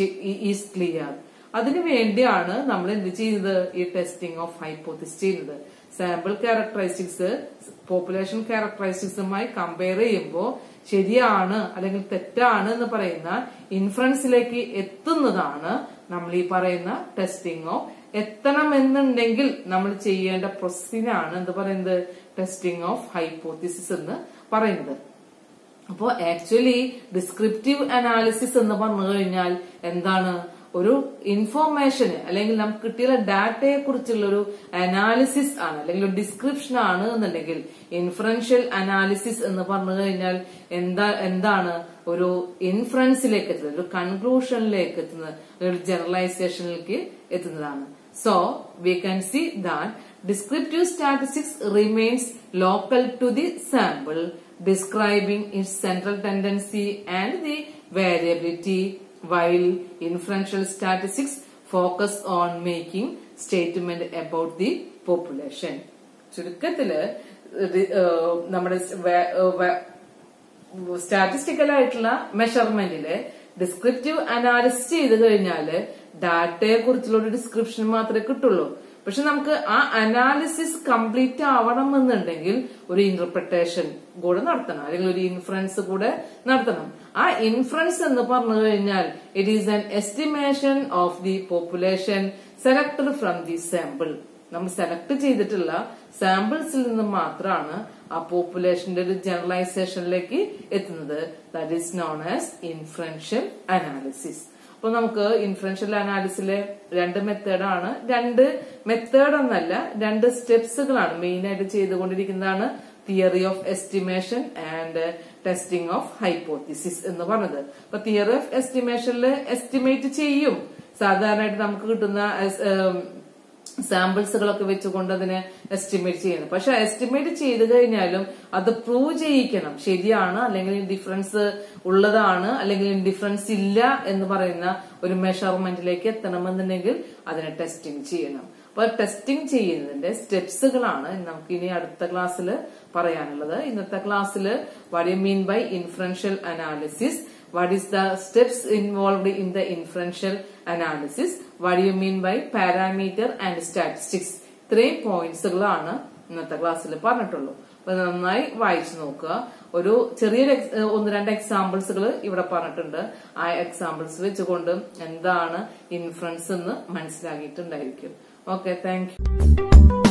is clear അതിനു വേണ്ടിയാണ് നമ്മൾ എന്ത് ചെയ്യുന്നത് ഈ ടെസ്റ്റിംഗ് ഓഫ് ഹൈപ്പോത്തിസ് ചെയ്യുന്നത് സാമ്പിൾ ക്യാരക്ടറിസ്റ്റിക്സ് പോപ്പുലേഷൻ ക്യാരക്ടറിസ്റ്റിക്സുമായി കമ്പയർ ചെയ്യുമ്പോൾ ശരിയാണ് അല്ലെങ്കിൽ തെറ്റാണ് എന്ന് പറയുന്ന ഇൻഫ്ലുവൻസിലേക്ക് എത്തുന്നതാണ് നമ്മൾ ഈ പറയുന്ന ടെസ്റ്റിംഗ് ഓഫ് എത്തണമെന്നുണ്ടെങ്കിൽ നമ്മൾ ചെയ്യേണ്ട പ്രൊസീജിനാണ് എന്ത് പറയുന്നത് ടെസ്റ്റിംഗ് ഓഫ് ഹൈപ്പോത്തിസിസ് എന്ന് പറയുന്നത് അപ്പോ ആക്ച്വലി ഡിസ്ക്രിപ്റ്റീവ് അനാലിസിസ് എന്ന് പറഞ്ഞു കഴിഞ്ഞാൽ എന്താണ് ഒരു ഇൻഫോർമേഷന് അല്ലെങ്കിൽ നമുക്ക് കിട്ടിയ ഡാറ്റയെ കുറിച്ചുള്ള ഒരു അനാലിസിസ് ആണ് അല്ലെങ്കിൽ ഒരു ഡിസ്ക്രിപ്ഷൻ ആണ് എന്നുണ്ടെങ്കിൽ ഇൻഫറൻഷ്യൽ അനാലിസിസ് എന്ന് പറഞ്ഞു കഴിഞ്ഞാൽ എന്താ എന്താണ് ഒരു ഇൻഫറൻസിലേക്ക് എത്തുന്നത് ഒരു കൺക്ലൂഷനിലേക്ക് എത്തുന്നത് ഒരു ജനറലൈസേഷനിലേക്ക് എത്തുന്നതാണ് so we can see that descriptive statistics remains local to the sample describing its central tendency and the variability while inferential statistics focus on making statement about the population ചുരുക്കത്തില് നമ്മുടെ സ്റ്റാറ്റിസ്റ്റിക്കൽ ആയിട്ടുള്ള മെഷർമെന്റില് ഡിസ്ക്രിപ്റ്റീവ് അനാലിസിസ് ചെയ്ത് കഴിഞ്ഞാല് ഡാറ്റയെ കുറിച്ചുള്ള ഒരു description മാത്രമേ കിട്ടുള്ളൂ പക്ഷെ നമുക്ക് ആ അനാലിസിസ് കംപ്ലീറ്റ് ആവണം എന്നുണ്ടെങ്കിൽ ഒരു ഇന്റർപ്രിട്ടേഷൻ കൂടെ നടത്തണം അല്ലെങ്കിൽ ഒരു ഇൻഫ്ലുവൻസ് കൂടെ നടത്തണം ആ ഇൻഫ്ലുവൻസ് എന്ന് പറഞ്ഞു കഴിഞ്ഞാൽ it is an estimation of the population selected from the sample നമ്മൾ സെലക്ട് ചെയ്തിട്ടുള്ള സാമ്പിൾസിൽ നിന്ന് മാത്രമാണ് ആ പോപ്പുലേഷന്റെ ഒരു ജനറലൈസേഷനിലേക്ക് എത്തുന്നത് that is known as influential analysis അപ്പൊ നമുക്ക് ഇൻഫ്ലുവൻഷ്യൽ അനാലിസിലെ രണ്ട് മെത്തേഡാണ് രണ്ട് മെത്തേഡ് എന്നല്ല രണ്ട് സ്റ്റെപ്സുകളാണ് മെയിൻ ആയിട്ട് ചെയ്തുകൊണ്ടിരിക്കുന്നതാണ് theory of estimation and testing of hypothesis എന്ന് പറഞ്ഞത് അപ്പൊ തിയറി ഓഫ് എസ്റ്റിമേഷനിൽ എസ്റ്റിമേറ്റ് ചെയ്യും സാധാരണയായിട്ട് നമുക്ക് കിട്ടുന്ന സാമ്പിൾസുകളൊക്കെ വെച്ചുകൊണ്ട് അതിനെ എസ്റ്റിമേറ്റ് ചെയ്യുന്നത് പക്ഷെ എസ്റ്റിമേറ്റ് ചെയ്ത് കഴിഞ്ഞാലും അത് പ്രൂവ് ചെയ്യിക്കണം ശരിയാണ് അല്ലെങ്കിൽ ഡിഫറൻസ് ഉള്ളതാണ് അല്ലെങ്കിൽ ഡിഫറൻസ് ഇല്ല എന്ന് പറയുന്ന ഒരു മെഷർമെന്റിലേക്ക് എത്തണമെന്നുണ്ടെങ്കിൽ അതിനെ ടെസ്റ്റിംഗ് ചെയ്യണം അപ്പൊ ടെസ്റ്റിംഗ് ചെയ്യുന്നതിന്റെ സ്റ്റെപ്സുകളാണ് നമുക്ക് ഇനി അടുത്ത ക്ലാസ്സിൽ പറയാനുള്ളത് ഇന്നത്തെ ക്ലാസ്സിൽ what you mean by influential analysis what is the steps involved in the influential analysis what you mean by parameter and statistics ഇത്രയും പോയിന്റ്സുകളാണ് ഇന്നത്തെ ക്ലാസ്സിൽ പറഞ്ഞിട്ടുള്ളൂ അപ്പൊ നന്നായി വായിച്ചു നോക്കുക ഒരു ചെറിയൊരു ex- ഏഹ് ഒന്ന് രണ്ട് എക്സാമ്പിൾസുകൾ ഇവിടെ പറഞ്ഞിട്ടുണ്ട് ആ എക്സാമ്പിൾസ് വെച്ചുകൊണ്ട് എന്താണ് ഇൻഫ്ലുവൻസ് എന്ന് മനസ്സിലാക്കിയിട്ടുണ്ടായിരിക്കും ഓക്കെ താങ്ക് യു